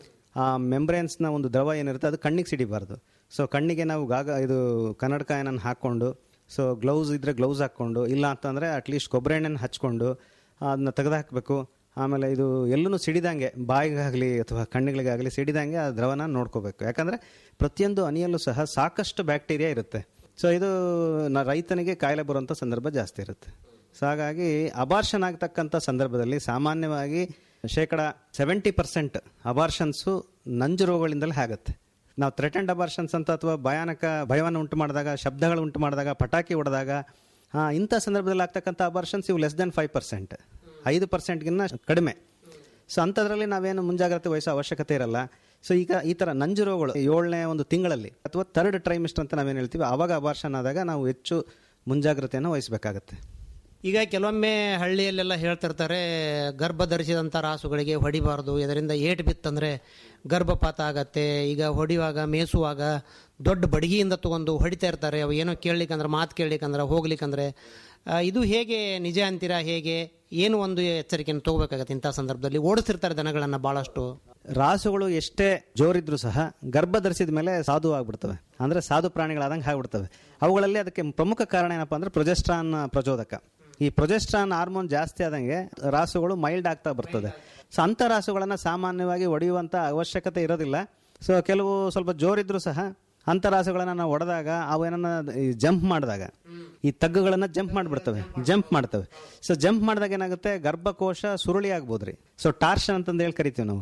ಆ ಮೆಂಬ್ರೇನ್ಸ್ನ ಒಂದು ದ್ರವ ಏನಿರುತ್ತೆ ಅದು ಕಣ್ಣಿಗೆ ಸಿಡಿಬಾರ್ದು ಸೊ ಕಣ್ಣಿಗೆ ನಾವು ಗಾಗ ಇದು ಕನ್ನಡಕ ಏನನ್ನು ಹಾಕ್ಕೊಂಡು ಸೊ ಗ್ಲೌಸ್ ಇದ್ದರೆ ಗ್ಲೌಸ್ ಹಾಕ್ಕೊಂಡು ಇಲ್ಲ ಅಂತಂದರೆ ಅಟ್ಲೀಸ್ಟ್ ಕೊಬ್ಬರಿ ಎಣ್ಣೆನ ಹಚ್ಕೊಂಡು ಅದನ್ನ ತೆಗೆದುಹಾಕಬೇಕು ಆಮೇಲೆ ಇದು ಎಲ್ಲೂ ಸಿಡಿದಂಗೆ ಬಾಯಿಗಾಗಲಿ ಅಥವಾ ಕಣ್ಣಿಗಳಿಗಾಗಲಿ ಸಿಡಿದಂಗೆ ಆ ದ್ರವನ ನೋಡ್ಕೋಬೇಕು ಯಾಕಂದರೆ ಪ್ರತಿಯೊಂದು ಹನಿಯಲ್ಲೂ ಸಹ ಸಾಕಷ್ಟು ಬ್ಯಾಕ್ಟೀರಿಯಾ ಇರುತ್ತೆ ಸೊ ಇದು ನ ರೈತನಿಗೆ ಕಾಯಿಲೆ ಬರುವಂಥ ಸಂದರ್ಭ ಜಾಸ್ತಿ ಇರುತ್ತೆ ಸೊ ಹಾಗಾಗಿ ಅಬಾರ್ಷನ್ ಆಗ್ತಕ್ಕಂಥ ಸಂದರ್ಭದಲ್ಲಿ ಸಾಮಾನ್ಯವಾಗಿ ಶೇಕಡ ಸೆವೆಂಟಿ ಪರ್ಸೆಂಟ್ ಅಬಾರ್ಷನ್ಸು ನಂಜು ರೋಗಗಳಿಂದಲೇ ಆಗುತ್ತೆ ನಾವು ಥ್ರೆಟೆಂಡ್ ಅಬಾರ್ಷನ್ಸ್ ಅಂತ ಅಥವಾ ಭಯಾನಕ ಭಯವನ್ನು ಉಂಟು ಮಾಡಿದಾಗ ಶಬ್ದಗಳು ಉಂಟು ಮಾಡಿದಾಗ ಪಟಾಕಿ ಹೊಡೆದಾಗ ಆ, ಇಂಥ ಸಂದರ್ಭದಲ್ಲಿ ಆಗ್ತಕ್ಕಂಥ ಅಬಾರ್ಷನ್ಸ್ ಇವು ಲೆಸ್ ದೆನ್ ಫೈವ್ ಪರ್ಸೆಂಟ್ ಐದು ಪರ್ಸೆಂಟ್ಗಿನ್ನ ಕಡಿಮೆ ಸೊ ಅಂಥದ್ರಲ್ಲಿ ನಾವೇನು ಮುಂಜಾಗ್ರತೆ ವಹಿಸೋ ಅವಶ್ಯಕತೆ ಇರಲ್ಲ ಸೊ ಈಗ ಈ ಥರ ನಂಜು ರೋಗಗಳು ಏಳನೇ ಒಂದು ತಿಂಗಳಲ್ಲಿ ಅಥವಾ ಥರ್ಡ್ ಟ್ರೈಮಿಸ್ಟರ್ ಅಂತ ನಾವೇನು ಹೇಳ್ತೀವಿ ಆವಾಗ ಅಬಾರ್ಷನ್ ಆದಾಗ ನಾವು ಹೆಚ್ಚು ಮುಂಜಾಗ್ರತೆಯನ್ನು ವಹಿಸಬೇಕಾಗತ್ತೆ ಈಗ ಕೆಲವೊಮ್ಮೆ ಹಳ್ಳಿಯಲ್ಲೆಲ್ಲ ಹೇಳ್ತಿರ್ತಾರೆ ಗರ್ಭ ಧರಿಸಿದಂಥ ರಾಸುಗಳಿಗೆ ಹೊಡಿಬಾರ್ದು ಇದರಿಂದ ಏಟು ಬಿತ್ತಂದರೆ ಗರ್ಭಪಾತ ಆಗತ್ತೆ ಈಗ ಹೊಡಿಯುವಾಗ ಮೇಸುವಾಗ ದೊಡ್ಡ ಬಡಗಿಯಿಂದ ತಗೊಂಡು ಹೊಡಿತಾ ಇರ್ತಾರೆ ಅವು ಏನೋ ಕೇಳಲಿಕ್ಕಂದ್ರೆ ಮಾತು ಕೇಳಲಿಕ್ಕಂದ್ರೆ ಹೋಗ್ಲಿಕ್ಕಂದ್ರೆ ಆ, ಇದು ಹೇಗೆ ನಿಜ ಅಂತೀರಾ ಹೇಗೆ ಏನು ಒಂದು ಎಚ್ಚರಿಕೆಯನ್ನು ತಗೋಬೇಕಾಗತ್ತೆ ಇಂಥ ಸಂದರ್ಭದಲ್ಲಿ ಓಡಿಸ್ತಿರ್ತಾರೆ ದನಗಳನ್ನು ಭಾಳಷ್ಟು ರಾಸುಗಳು ಎಷ್ಟೇ ಜೋರಿದ್ರು ಸಹ ಗರ್ಭ ಧರಿಸಿದ ಮೇಲೆ ಸಾಧು ಆಗ್ಬಿಡ್ತವೆ ಅಂದ್ರೆ ಸಾಧು ಪ್ರಾಣಿಗಳಾದಂಗೆ ಆಗ್ಬಿಡ್ತವೆ ಅವುಗಳಲ್ಲಿ ಅದಕ್ಕೆ ಪ್ರಮುಖ ಕಾರಣ ಏನಪ್ಪಾ ಅಂದ್ರೆ ಪ್ರೊಜೆಸ್ಟ್ರಾನ್ ಪ್ರಚೋದಕ ಈ ಪ್ರೊಜೆಸ್ಟ್ರಾನ್ ಹಾರ್ಮೋನ್ ಜಾಸ್ತಿ ಆದಂಗೆ ರಾಸುಗಳು ಮೈಲ್ಡ್ ಆಗ್ತಾ ಬರ್ತದೆ ಸೊ ಅಂಥ ರಾಸುಗಳನ್ನು ಸಾಮಾನ್ಯವಾಗಿ ಹೊಡೆಯುವಂಥ ಅವಶ್ಯಕತೆ ಇರೋದಿಲ್ಲ ಸೊ ಕೆಲವು ಸ್ವಲ್ಪ ಜೋರಿದ್ರು ಸಹ ಅಂಥ ರಾಸುಗಳನ್ನು ನಾವು ಹೊಡೆದಾಗ ಅವೇನನ್ನ ಜಂಪ್ ಮಾಡಿದಾಗ ಈ ತಗ್ಗುಗಳನ್ನು ಜಂಪ್ ಮಾಡಿಬಿಡ್ತವೆ ಜಂಪ್ ಮಾಡ್ತವೆ ಸೊ ಜಂಪ್ ಮಾಡಿದಾಗ ಏನಾಗುತ್ತೆ ಗರ್ಭಕೋಶ ಸುರುಳಿ ಆಗ್ಬೋದು ರೀ ಸೊ ಟಾರ್ಷನ್ ಅಂತಂದು ಹೇಳಿ ಕರಿತೀವಿ ನಾವು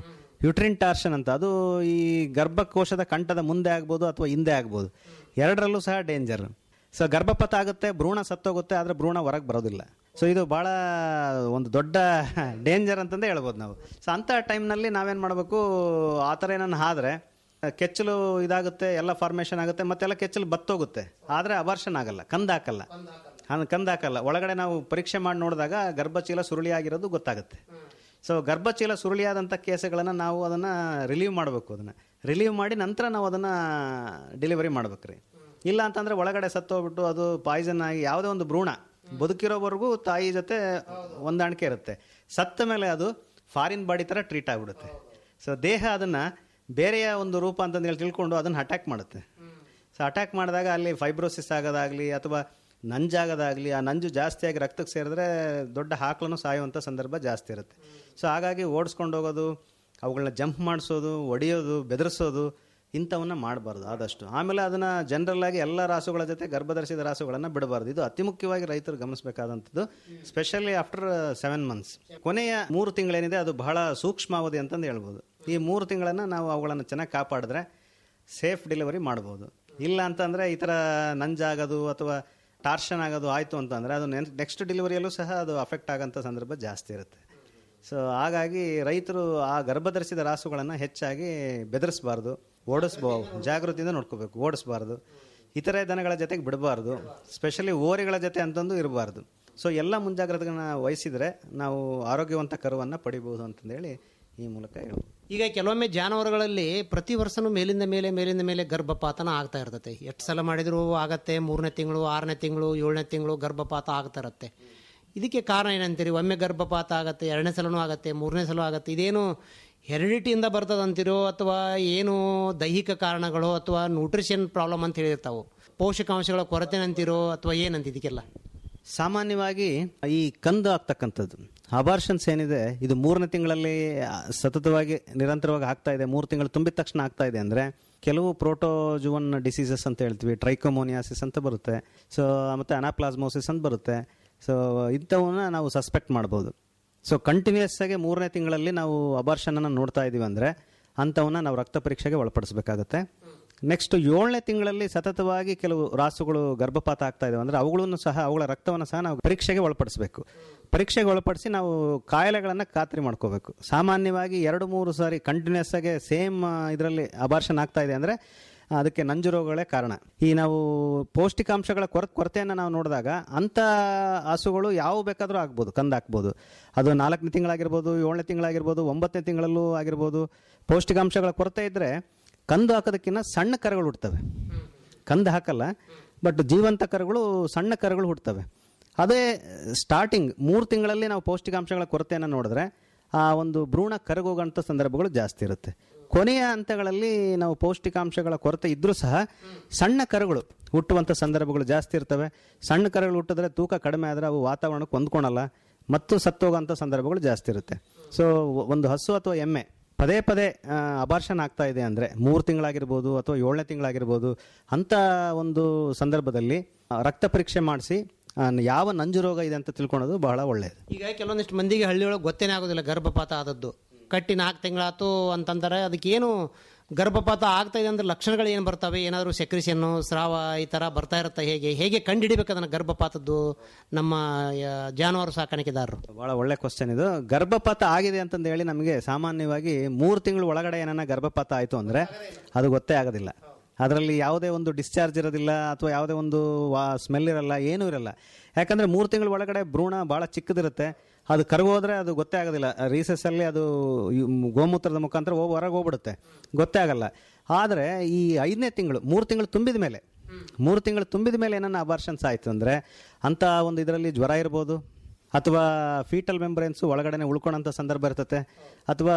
ಯುಟ್ರಿನ್ ಟಾರ್ಷನ್ ಅಂತ ಅದು ಈ ಗರ್ಭಕೋಶದ ಕಂಠದ ಮುಂದೆ ಆಗ್ಬೋದು ಅಥವಾ ಹಿಂದೆ ಆಗ್ಬೋದು ಎರಡರಲ್ಲೂ ಸಹ ಡೇಂಜರ್ ಸೊ ಗರ್ಭಪಾತ ಆಗುತ್ತೆ ಭ್ರೂಣ ಸತ್ತೋಗುತ್ತೆ ಆದರೆ ಭ್ರೂಣ ಹೊರಗೆ ಬರೋದಿಲ್ಲ ಸೊ ಇದು ಭಾಳ ಒಂದು ದೊಡ್ಡ ಡೇಂಜರ್ ಅಂತಂದೇ ಹೇಳ್ಬೋದು ನಾವು ಸೊ ಅಂಥ ಟೈಮ್ನಲ್ಲಿ ನಾವೇನು ಮಾಡಬೇಕು ಆ ಥರ ಏನನ್ನ ಆದ್ರೆ ಕೆಚ್ಚಲು ಇದಾಗುತ್ತೆ ಎಲ್ಲ ಫಾರ್ಮೇಷನ್ ಆಗುತ್ತೆ ಮತ್ತೆಲ್ಲ ಕೆಚ್ಚಲು ಬತ್ತೋಗುತ್ತೆ ಆದರೆ ಅಬಾರ್ಷನ್ ಆಗಲ್ಲ ಕಂದಾಕಲ್ಲ ಹಾಂ ಕಂದಾಕಲ್ಲ ಒಳಗಡೆ ನಾವು ಪರೀಕ್ಷೆ ಮಾಡಿ ನೋಡಿದಾಗ ಗರ್ಭಚೀಲ ಸುರುಳಿಯಾಗಿರೋದು ಗೊತ್ತಾಗುತ್ತೆ ಸೊ ಗರ್ಭಚೀಲ ಸುರುಳಿಯಾದಂಥ ಕೇಸುಗಳನ್ನು ನಾವು ಅದನ್ನು ರಿಲೀವ್ ಮಾಡಬೇಕು ಅದನ್ನು ರಿಲೀವ್ ಮಾಡಿ ನಂತರ ನಾವು ಅದನ್ನು ಡೆಲಿವರಿ ಮಾಡ್ಬೇಕು ರೀ ಇಲ್ಲ ಅಂತಂದರೆ ಒಳಗಡೆ ಸತ್ತೋಗ್ಬಿಟ್ಟು ಅದು ಪಾಯ್ಸನ್ ಆಗಿ ಯಾವುದೇ ಒಂದು ಭ್ರೂಣ ಬದುಕಿರೋವರೆಗೂ ತಾಯಿ ಜೊತೆ ಹೊಂದಾಣಿಕೆ ಇರುತ್ತೆ ಸತ್ತ ಮೇಲೆ ಅದು ಫಾರಿನ್ ಬಾಡಿ ಥರ ಟ್ರೀಟ್ ಆಗಿಬಿಡುತ್ತೆ ಸೊ ದೇಹ ಅದನ್ನು ಬೇರೆಯ ಒಂದು ರೂಪ ಅಂತಂದು ಹೇಳಿ ತಿಳ್ಕೊಂಡು ಅದನ್ನು ಅಟ್ಯಾಕ್ ಮಾಡುತ್ತೆ ಸೊ ಅಟ್ಯಾಕ್ ಮಾಡಿದಾಗ ಅಲ್ಲಿ ಫೈಬ್ರೋಸಿಸ್ ಆಗೋದಾಗಲಿ ಅಥವಾ ನಂಜಾಗೋದಾಗಲಿ ಆ ನಂಜು ಜಾಸ್ತಿಯಾಗಿ ರಕ್ತಕ್ಕೆ ಸೇರಿದ್ರೆ ದೊಡ್ಡ ಹಾಕ್ಲೂ ಸಾಯುವಂಥ ಸಂದರ್ಭ ಜಾಸ್ತಿ ಇರುತ್ತೆ ಸೊ ಹಾಗಾಗಿ ಓಡಿಸ್ಕೊಂಡು ಹೋಗೋದು ಅವುಗಳನ್ನ ಜಂಪ್ ಮಾಡಿಸೋದು ಒಡೆಯೋದು ಬೆದರಿಸೋದು ಇಂಥವನ್ನ ಮಾಡಬಾರ್ದು ಆದಷ್ಟು ಆಮೇಲೆ ಅದನ್ನು ಜನರಲ್ ಆಗಿ ಎಲ್ಲ ರಾಸುಗಳ ಜೊತೆ ಗರ್ಭಧರಿಸಿದ ರಾಸುಗಳನ್ನು ಬಿಡಬಾರ್ದು ಇದು ಅತಿ ಮುಖ್ಯವಾಗಿ ರೈತರು ಗಮನಿಸಬೇಕಾದಂಥದ್ದು ಸ್ಪೆಷಲಿ ಆಫ್ಟರ್ ಸೆವೆನ್ ಮಂತ್ಸ್ ಕೊನೆಯ ಮೂರು ತಿಂಗಳೇನಿದೆ ಅದು ಬಹಳ ಸೂಕ್ಷ್ಮಾವಧಿ ಅಂತಂದು ಹೇಳ್ಬೋದು ಈ ಮೂರು ತಿಂಗಳನ್ನು ನಾವು ಅವುಗಳನ್ನು ಚೆನ್ನಾಗಿ ಕಾಪಾಡಿದ್ರೆ ಸೇಫ್ ಡೆಲಿವರಿ ಮಾಡ್ಬೋದು ಇಲ್ಲ ಅಂತಂದರೆ ಈ ಥರ ನಂಜಾಗೋದು ಅಥವಾ ಟಾರ್ಷನ್ ಆಗೋದು ಆಯಿತು ಅಂತಂದರೆ ಅದು ನೆಕ್ಸ್ಟ್ ಡೆಲಿವರಿಯಲ್ಲೂ ಸಹ ಅದು ಅಫೆಕ್ಟ್ ಆಗೋಂಥ ಸಂದರ್ಭ ಜಾಸ್ತಿ ಇರುತ್ತೆ ಸೊ ಹಾಗಾಗಿ ರೈತರು ಆ ಗರ್ಭಧರಿಸಿದ ರಾಸುಗಳನ್ನು ಹೆಚ್ಚಾಗಿ ಬೆದರಿಸಬಾರ್ದು ಓಡಿಸ್ಬೋದು ಜಾಗೃತಿಯಿಂದ ನೋಡ್ಕೋಬೇಕು ಓಡಿಸ್ಬಾರ್ದು ಇತರೆ ದನಗಳ ಜೊತೆಗೆ ಬಿಡಬಾರ್ದು ಸ್ಪೆಷಲಿ ಓರಿಗಳ ಜೊತೆ ಅಂತಂದು ಇರಬಾರ್ದು ಸೊ ಎಲ್ಲ ಮುಂಜಾಗ್ರತೆಗಳನ್ನ ವಹಿಸಿದರೆ ನಾವು ಆರೋಗ್ಯವಂತ ಕರುವನ್ನು ಪಡಿಬೋದು ಅಂತಂದೇಳಿ ಈ ಮೂಲಕ ಹೇಳ್ಬೋದು ಈಗ ಕೆಲವೊಮ್ಮೆ ಜಾನುವಾರುಗಳಲ್ಲಿ ಪ್ರತಿ ವರ್ಷನೂ ಮೇಲಿಂದ ಮೇಲೆ ಮೇಲಿಂದ ಮೇಲೆ ಗರ್ಭಪಾತನ ಆಗ್ತಾ ಇರ್ತತೆ ಎಷ್ಟು ಸಲ ಮಾಡಿದ್ರು ಆಗತ್ತೆ ಮೂರನೇ ತಿಂಗಳು ಆರನೇ ತಿಂಗಳು ಏಳನೇ ತಿಂಗಳು ಗರ್ಭಪಾತ ಆಗ್ತಾ ಇರುತ್ತೆ ಇದಕ್ಕೆ ಕಾರಣ ಏನಂತೀರಿ ಒಮ್ಮೆ ಗರ್ಭಪಾತ ಆಗತ್ತೆ ಎರಡನೇ ಸಲನೂ ಆಗತ್ತೆ ಮೂರನೇ ಸಲ ಆಗತ್ತೆ ಇದೇನು ಹೆರಿಡಿಟಿಯಿಂದ ಬರ್ತದಂತೀರೋ ಅಥವಾ ಏನು ದೈಹಿಕ ಕಾರಣಗಳು ಅಥವಾ ನ್ಯೂಟ್ರಿಷನ್ ಪ್ರಾಬ್ಲಮ್ ಅಂತ ಹೇಳಿರ್ತಾವೆ ಪೋಷಕಾಂಶಗಳ ಕೊರತೆ ಅಂತೀರೋ ಅಥವಾ ಏನಂತ ಇದಕ್ಕೆಲ್ಲ ಸಾಮಾನ್ಯವಾಗಿ ಈ ಕಂದು ಆಗ್ತಕ್ಕಂಥದ್ದು ಅಬಾರ್ಷನ್ಸ್ ಏನಿದೆ ಇದು ಮೂರನೇ ತಿಂಗಳಲ್ಲಿ ಆ, ಸತತವಾಗಿ ನಿರಂತರವಾಗಿ ಆಗ್ತಾ ಇದೆ ಮೂರು ತಿಂಗಳು ತುಂಬಿದ ತಕ್ಷಣ ಆಗ್ತಾ ಇದೆ ಅಂದರೆ ಕೆಲವು ಪ್ರೋಟೋಜುವನ್ ಡಿಸೀಸಸ್ ಅಂತ ಹೇಳ್ತೀವಿ ಟ್ರೈಕೋಮೋನಿಯಾಸಿಸ್ ಅಂತ ಬರುತ್ತೆ ಸೊ ಮತ್ತು ಅನಾಪ್ಲಾಸ್ಮೋಸಿಸ್ ಅಂತ ಬರುತ್ತೆ ಸೊ ಇಂಥವನ್ನ ನಾವು ಸಸ್ಪೆಕ್ಟ್ ಮಾಡ್ಬೋದು ಸೊ ಕಂಟಿನ್ಯೂಸ್ ಆಗಿ ಮೂರನೇ ತಿಂಗಳಲ್ಲಿ ನಾವು ಅಬಾರ್ಷನನ್ನು ನೋಡ್ತಾ ಇದ್ದೀವಿ ಅಂದರೆ ಅಂಥವನ್ನ ನಾವು ರಕ್ತ ಪರೀಕ್ಷೆಗೆ ಒಳಪಡಿಸಬೇಕಾಗತ್ತೆ ನೆಕ್ಸ್ಟ್ ಏಳನೇ ತಿಂಗಳಲ್ಲಿ ಸತತವಾಗಿ ಕೆಲವು ರಾಸುಗಳು ಗರ್ಭಪಾತ ಆಗ್ತಾ ಇದಾವೆ ಅಂದರೆ ಅವುಗಳನ್ನು ಸಹ ಅವುಗಳ ರಕ್ತವನ್ನು ಸಹ ನಾವು ಪರೀಕ್ಷೆಗೆ ಒಳಪಡಿಸಬೇಕು ಪರೀಕ್ಷೆಗೆ ಒಳಪಡಿಸಿ ನಾವು ಕಾಯಿಲೆಗಳನ್ನು ಖಾತ್ರಿ ಮಾಡ್ಕೋಬೇಕು ಸಾಮಾನ್ಯವಾಗಿ ಎರಡು ಮೂರು ಸಾರಿ ಕಂಟಿನ್ಯೂಸ್ ಆಗಿ ಸೇಮ್ ಇದರಲ್ಲಿ ಅಬಾರ್ಷನ್ ಆಗ್ತಾ ಇದೆ ಅಂದರೆ ಅದಕ್ಕೆ ನಂಜು ರೋಗಗಳೇ ಕಾರಣ ಈ ನಾವು ಪೌಷ್ಟಿಕಾಂಶಗಳ ಕೊರ ಕೊರತೆಯನ್ನು ನಾವು ನೋಡಿದಾಗ ಅಂಥ ಹಸುಗಳು ಯಾವ ಬೇಕಾದರೂ ಆಗ್ಬೋದು ಕಂದು ಹಾಕ್ಬೋದು ಅದು ನಾಲ್ಕನೇ ತಿಂಗಳಾಗಿರ್ಬೋದು ಏಳನೇ ತಿಂಗಳಾಗಿರ್ಬೋದು ಒಂಬತ್ತನೇ ತಿಂಗಳಲ್ಲೂ ಆಗಿರ್ಬೋದು ಪೌಷ್ಟಿಕಾಂಶಗಳ ಕೊರತೆ ಇದ್ದರೆ ಕಂದು ಹಾಕೋದಕ್ಕಿಂತ ಸಣ್ಣ ಕರುಗಳು ಹುಡ್ತವೆ ಕಂದು ಹಾಕಲ್ಲ ಬಟ್ ಜೀವಂತ ಕರುಗಳು ಸಣ್ಣ ಕರುಗಳು ಹುಡ್ತವೆ ಅದೇ ಸ್ಟಾರ್ಟಿಂಗ್ ಮೂರು ತಿಂಗಳಲ್ಲಿ ನಾವು ಪೌಷ್ಟಿಕಾಂಶಗಳ ಕೊರತೆಯನ್ನು ನೋಡಿದ್ರೆ ಆ ಒಂದು ಭ್ರೂಣ ಕರಗೋಗಂಥ ಸಂದರ್ಭಗಳು ಜಾಸ್ತಿ ಇರುತ್ತೆ ಕೊನೆಯ ಹಂತಗಳಲ್ಲಿ ನಾವು ಪೌಷ್ಟಿಕಾಂಶಗಳ ಕೊರತೆ ಇದ್ದರೂ ಸಹ ಸಣ್ಣ ಕರುಗಳು ಹುಟ್ಟುವಂಥ ಸಂದರ್ಭಗಳು ಜಾಸ್ತಿ ಇರ್ತವೆ ಸಣ್ಣ ಕರುಗಳು ಹುಟ್ಟಿದ್ರೆ ತೂಕ ಕಡಿಮೆ ಆದರೆ ಅವು ವಾತಾವರಣಕ್ಕೆ ಹೊಂದ್ಕೊಳಲ್ಲ ಮತ್ತು ಸತ್ತೋಗೋಂಥ ಸಂದರ್ಭಗಳು ಜಾಸ್ತಿ ಇರುತ್ತೆ ಸೊ ಒಂದು ಹಸು ಅಥವಾ ಎಮ್ಮೆ ಪದೇ ಪದೇ ಅಬಾರ್ಷನ್ ಆಗ್ತಾ ಇದೆ ಅಂದರೆ ಮೂರು ತಿಂಗಳಾಗಿರ್ಬೋದು ಅಥವಾ ಏಳನೇ ತಿಂಗಳಾಗಿರ್ಬೋದು ಅಂಥ ಒಂದು ಸಂದರ್ಭದಲ್ಲಿ ಆ, ರಕ್ತ ಪರೀಕ್ಷೆ ಮಾಡಿಸಿ ಯಾವ ನಂಜು ರೋಗ ಇದೆ ಅಂತ ತಿಳ್ಕೊಳೋದು ಬಹಳ ಒಳ್ಳೆಯದು ಈಗ ಕೆಲವೊಂದಿಷ್ಟು ಮಂದಿಗೆ ಹಳ್ಳಿಯೊಳಗೆ ಗೊತ್ತೇನೆ ಆಗೋದಿಲ್ಲ ಗರ್ಭಪಾತ ಆದದ್ದು ಕಟ್ಟಿ ನಾಲ್ಕು ತಿಂಗಳಾತು ಅಂತಂತಾರೆ ಅದಕ್ಕೇನು ಗರ್ಭಪಾತ ಆಗ್ತಾ ಇದೆ ಅಂದ್ರೆ ಲಕ್ಷಣಗಳು ಏನು ಬರ್ತವೆ ಏನಾದರೂ ಸೆಕ್ರಿಷನ್ನು ಸ್ರಾವ ಈ ಥರ ಬರ್ತಾ ಇರುತ್ತೆ ಹೇಗೆ ಹೇಗೆ ಕಂಡುಹಿಡಿಬೇಕು ಅದನ್ನು ಗರ್ಭಪಾತದ್ದು ನಮ್ಮ ಆ, ಜಾನುವಾರು ಸಾಕಾಣಿಕೆದಾರರು ಬಹಳ ಒಳ್ಳೆ ಕ್ವಶನ್ ಇದು ಗರ್ಭಪಾತ ಆಗಿದೆ ಅಂತಂದು ಹೇಳಿ ನಮಗೆ ಸಾಮಾನ್ಯವಾಗಿ ಮೂರು ತಿಂಗಳು ಒಳಗಡೆ ಏನನ್ನ ಗರ್ಭಪಾತ ಆಯಿತು ಅಂದರೆ ಅದು ಗೊತ್ತೇ ಆಗೋದಿಲ್ಲ ಅದರಲ್ಲಿ ಯಾವುದೇ ಒಂದು ಡಿಸ್ಚಾರ್ಜ್ ಇರೋದಿಲ್ಲ ಅಥವಾ ಯಾವುದೇ ಒಂದು ವಾ ಸ್ಮೆಲ್ ಇರಲ್ಲ ಏನೂ ಇರಲ್ಲ ಯಾಕಂದರೆ ಮೂರು ತಿಂಗಳ ಒಳಗಡೆ ಭ್ರೂಣ ಭಾಳ ಚಿಕ್ಕದಿರುತ್ತೆ ಅದು ಕರಗೋದ್ರೆ ಅದು ಗೊತ್ತೇ ಆಗೋದಿಲ್ಲ ರೀಸಸ್ಸಲ್ಲಿ ಅದು ಯು- ಗೋಮೂತ್ರದ ಮುಖಾಂತರ ಹೋಗಿ ಹೊರಗೆ ಹೋಗ್ಬಿಡುತ್ತೆ ಗೊತ್ತೇ ಆಗಲ್ಲ ಆದರೆ ಈ ಐದನೇ ತಿಂಗಳು ಮೂರು ತಿಂಗಳು ತುಂಬಿದ ಮೇಲೆ ಮೂರು ತಿಂಗಳು ತುಂಬಿದ ಮೇಲೆ ಏನನ್ನ ಅಬಾರ್ಷನ್ಸ್ ಆಯಿತು ಅಂದರೆ ಅಂಥ ಒಂದು ಇದರಲ್ಲಿ ಜ್ವರ ಇರ್ಬೋದು ಅಥವಾ ಫೀಟಲ್ ಮೆಂಬ್ರೇನ್ಸು ಒಳಗಡೆನೆ ಉಳ್ಕೊಳಂಥ ಸಂದರ್ಭ ಇರ್ತತೆ ಅಥವಾ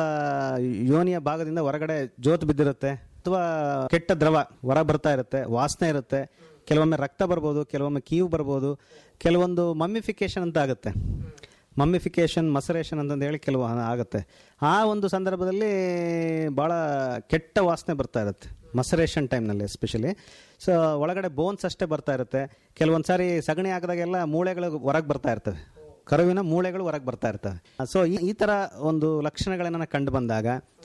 ಯೋನಿಯ ಭಾಗದಿಂದ ಹೊರಗಡೆ ಜೋತ್ ಬಿದ್ದಿರುತ್ತೆ ಅಥವಾ ಕೆಟ್ಟ ದ್ರವ ಹೊರ ಬರ್ತಾ ಇರುತ್ತೆ ವಾಸನೆ ಇರುತ್ತೆ ಕೆಲವೊಮ್ಮೆ ರಕ್ತ ಬರ್ಬೋದು ಕೆಲವೊಮ್ಮೆ ಕೀವು ಬರ್ಬೋದು ಕೆಲವೊಂದು ಮಮ್ಮಿಫಿಕೇಶನ್ ಅಂತ ಆಗುತ್ತೆ ಮಮ್ಮಿಫಿಕೇಶನ್ ಮಸರೇಷನ್ ಅಂತಂದು ಹೇಳಿ ಕೆಲವು ಆಗುತ್ತೆ ಆ ಒಂದು ಸಂದರ್ಭದಲ್ಲಿ ಭಾಳ ಕೆಟ್ಟ ವಾಸನೆ ಬರ್ತಾ ಇರುತ್ತೆ ಮಸರೇಷನ್ ಟೈಮ್ನಲ್ಲಿ ಎಸ್ಪೆಷಲಿ ಸೊ ಒಳಗಡೆ ಬೋನ್ಸ್ ಅಷ್ಟೇ ಬರ್ತಾ ಇರುತ್ತೆ ಕೆಲವೊಂದು ಸಾರಿ ಸಗಣಿ ಹಾಕಿದಾಗೆಲ್ಲ ಮೂಳೆಗಳು ಹೊರಗೆ ಬರ್ತಾ ಇರ್ತವೆ ಕರುವಿನ ಮೂಳೆಗಳು ಹೊರಗೆ ಬರ್ತಾ ಇರ್ತವೆ ಸೊ ಈ ಈ ಥರ ಒಂದು ಲಕ್ಷಣಗಳನ್ನ ಕಂಡು ಬಂದಾಗ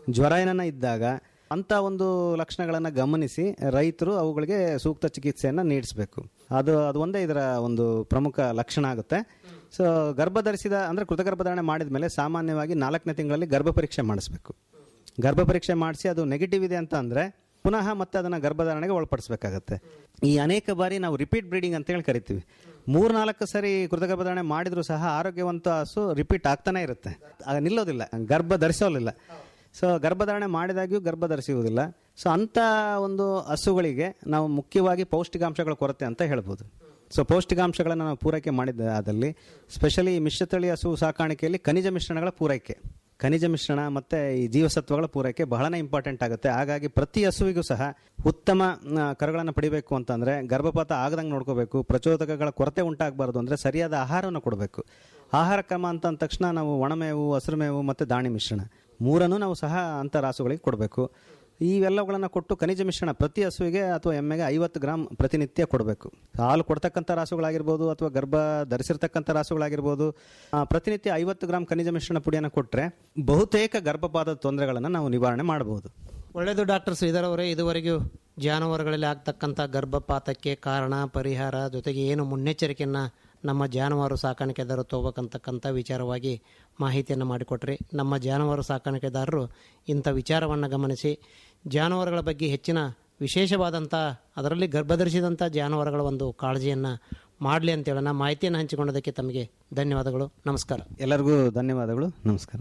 ಜ್ವರ ಏನನ್ನ ಇದ್ದಾಗ ಅಂತ ಒಂದು ಲಕ್ಷಣಗಳನ್ನು ಗಮನಿಸಿ ರೈತರು ಅವುಗಳಿಗೆ ಸೂಕ್ತ ಚಿಕಿತ್ಸೆಯನ್ನು ನೀಡಿಸಬೇಕು ಅದು ಅದು ಒಂದೇ ಇದರ ಒಂದು ಪ್ರಮುಖ ಲಕ್ಷಣ ಆಗುತ್ತೆ ಸೊ ಗರ್ಭ ಧರಿಸಿದ ಅಂದರೆ ಕೃತಗರ್ಭಧಾರಣೆ ಮಾಡಿದ ಮೇಲೆ ಸಾಮಾನ್ಯವಾಗಿ ನಾಲ್ಕನೇ ತಿಂಗಳಲ್ಲಿ ಗರ್ಭ ಪರೀಕ್ಷೆ ಮಾಡಿಸ್ಬೇಕು ಗರ್ಭ ಪರೀಕ್ಷೆ ಮಾಡಿಸಿ ಅದು ನೆಗೆಟಿವ್ ಇದೆ ಅಂತ ಅಂದರೆ ಪುನಃ ಮತ್ತೆ ಅದನ್ನು ಗರ್ಭಧಾರಣೆಗೆ ಒಳಪಡಿಸಬೇಕಾಗತ್ತೆ ಈ ಅನೇಕ ಬಾರಿ ನಾವು ರಿಪೀಟ್ ಬ್ರೀಡಿಂಗ್ ಅಂತ ಹೇಳಿ ಕರಿತೀವಿ ಮೂರ್ನಾಲ್ಕು ಸರಿ ಕೃತಗರ್ಭಧಾರಣೆ ಮಾಡಿದರೂ ಸಹ ಆರೋಗ್ಯವಂತ ಹಸು ರಿಪೀಟ್ ಆಗ್ತಾನೆ ಇರುತ್ತೆ ಆಗ ನಿಲ್ಲೋದಿಲ್ಲ ಗರ್ಭ ಧರಿಸೋಲಿಲ್ಲ ಸೊ ಗರ್ಭಧಾರಣೆ ಮಾಡಿದಾಗ್ಯೂ ಗರ್ಭ ಧರಿಸುವುದಿಲ್ಲ ಸೊ ಅಂಥ ಒಂದು ಹಸುಗಳಿಗೆ ನಾವು ಮುಖ್ಯವಾಗಿ ಪೌಷ್ಟಿಕಾಂಶಗಳ ಕೊರತೆ ಅಂತ ಹೇಳ್ಬೋದು ಸೊ ಪೌಷ್ಟಿಕಾಂಶಗಳನ್ನು ನಾವು ಪೂರೈಕೆ ಮಾಡಿದ ಆದಲ್ಲಿ ಸ್ಪೆಷಲಿ ಮಿಶ್ರತಳಿ ಹಸು ಸಾಕಾಣಿಕೆಯಲ್ಲಿ ಖನಿಜ ಮಿಶ್ರಣಗಳ ಪೂರೈಕೆ ಖನಿಜ ಮಿಶ್ರಣ ಮತ್ತು ಈ ಜೀವಸತ್ವಗಳ ಪೂರೈಕೆ ಬಹಳನೇ ಇಂಪಾರ್ಟೆಂಟ್ ಆಗುತ್ತೆ ಹಾಗಾಗಿ ಪ್ರತಿ ಹಸುವಿಗೂ ಸಹ ಉತ್ತಮ ಆ, ಕರುಗಳನ್ನು ಪಡಿಬೇಕು ಅಂತಂದರೆ ಗರ್ಭಪಾತ ಆಗದಂಗೆ ನೋಡ್ಕೋಬೇಕು ಪ್ರಚೋದಕಗಳ ಕೊರತೆ ಉಂಟಾಗಬಾರ್ದು ಅಂದರೆ ಸರಿಯಾದ ಆಹಾರವನ್ನು ಕೊಡಬೇಕು ಆಹಾರ ಕ್ರಮ ಅಂತ ಅಂದ ತಕ್ಷಣ ನಾವು ಒಣಮೇವು ಹಸಿರು ಮೇವು ಮತ್ತು ದಾಣಿ ಮಿಶ್ರಣ ಮೂರನ್ನು ನಾವು ಸಹ ಅಂಥ ರಾಸುಗಳಿಗೆ ಕೊಡಬೇಕು ಇವೆಲ್ಲವುಗಳನ್ನು ಕೊಟ್ಟು ಖನಿಜ ಮಿಶ್ರಣ ಪ್ರತಿ ಹಸುವಿಗೆ ಅಥವಾ ಎಮ್ಮೆಗೆ ಐವತ್ತು ಗ್ರಾಮ್ ಪ್ರತಿನಿತ್ಯ ಕೊಡಬೇಕು ಹಾಲು ಕೊಡ್ತಕ್ಕಂಥ ರಾಸುಗಳಾಗಿರ್ಬೋದು ಅಥವಾ ಗರ್ಭ ಧರಿಸಿರ್ತಕ್ಕಂಥ ರಾಸುಗಳಾಗಿರ್ಬೋದು ಆ, ಪ್ರತಿನಿತ್ಯ ಐವತ್ತು ಗ್ರಾಮ್ ಖನಿಜ ಮಿಶ್ರಣ ಪುಡಿಯನ್ನು ಕೊಟ್ಟರೆ ಬಹುತೇಕ ಗರ್ಭಪಾತದ ತೊಂದರೆಗಳನ್ನು ನಾವು ನಿವಾರಣೆ ಮಾಡಬಹುದು ಒಳ್ಳೆಯದು ಡಾಕ್ಟರ್ ಶ್ರೀಧರ್ ಅವರೇ ಇದುವರೆಗೂ ಜಾನುವಾರುಗಳಲ್ಲಿ ಆಗ್ತಕ್ಕಂಥ ಗರ್ಭಪಾತಕ್ಕೆ ಕಾರಣ ಪರಿಹಾರ ಜೊತೆಗೆ ಏನು ಮುನ್ನೆಚ್ಚರಿಕೆಯನ್ನು ನಮ್ಮ ಜಾನುವಾರು ಸಾಕಾಣಿಕೆದಾರರು ತಗೋಬೇಕಂತಕ್ಕಂಥ ವಿಚಾರವಾಗಿ ಮಾಹಿತಿಯನ್ನು ಮಾಡಿಕೊಟ್ರಿ ನಮ್ಮ ಜಾನುವಾರು ಸಾಕಾಣಿಕೆದಾರರು ಇಂಥ ವಿಚಾರವನ್ನು ಗಮನಿಸಿ ಜಾನುವಾರುಗಳ ಬಗ್ಗೆ ಹೆಚ್ಚಿನ ವಿಶೇಷವಾದಂಥ ಅದರಲ್ಲಿ ಗರ್ಭಧರಿಸಿದಂಥ ಜಾನುವಾರುಗಳ ಒಂದು ಕಾಳಜಿಯನ್ನು ಮಾಡಲಿ ಅಂತ ಹೇಳೋಣ ಮಾಹಿತಿಯನ್ನು ಹಂಚಿಕೊಂಡದಕ್ಕೆ ತಮಗೆ ಧನ್ಯವಾದಗಳು ನಮಸ್ಕಾರ ಎಲ್ಲರಿಗೂ ಧನ್ಯವಾದಗಳು ನಮಸ್ಕಾರ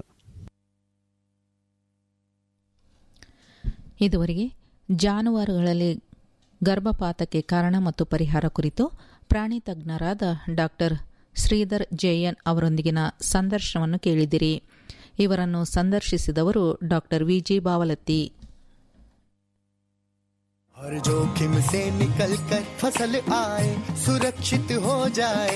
ಇದುವರೆಗೆ ಜಾನುವಾರುಗಳಲ್ಲಿ ಗರ್ಭಪಾತಕ್ಕೆ ಕಾರಣ ಮತ್ತು ಪರಿಹಾರ ಕುರಿತು ಪ್ರಾಣಿ ತಜ್ಞರಾದ ಡಾಕ್ಟರ್ ಶ್ರೀಧರ್ ಜೆಎನ್ ಅವರೊಂದಿಗಿನ ಸಂದರ್ಶನವನ್ನು ಕೇಳಿದಿರಿ ಇವರನ್ನು ಸಂದರ್ಶಿಸಿದವರು ಡಾಕ್ಟರ್ ವಿಜಿ ಬಾವಲತ್ತಿ हर जोखिम से निकल कर फसल आए सुरक्षित हो जाए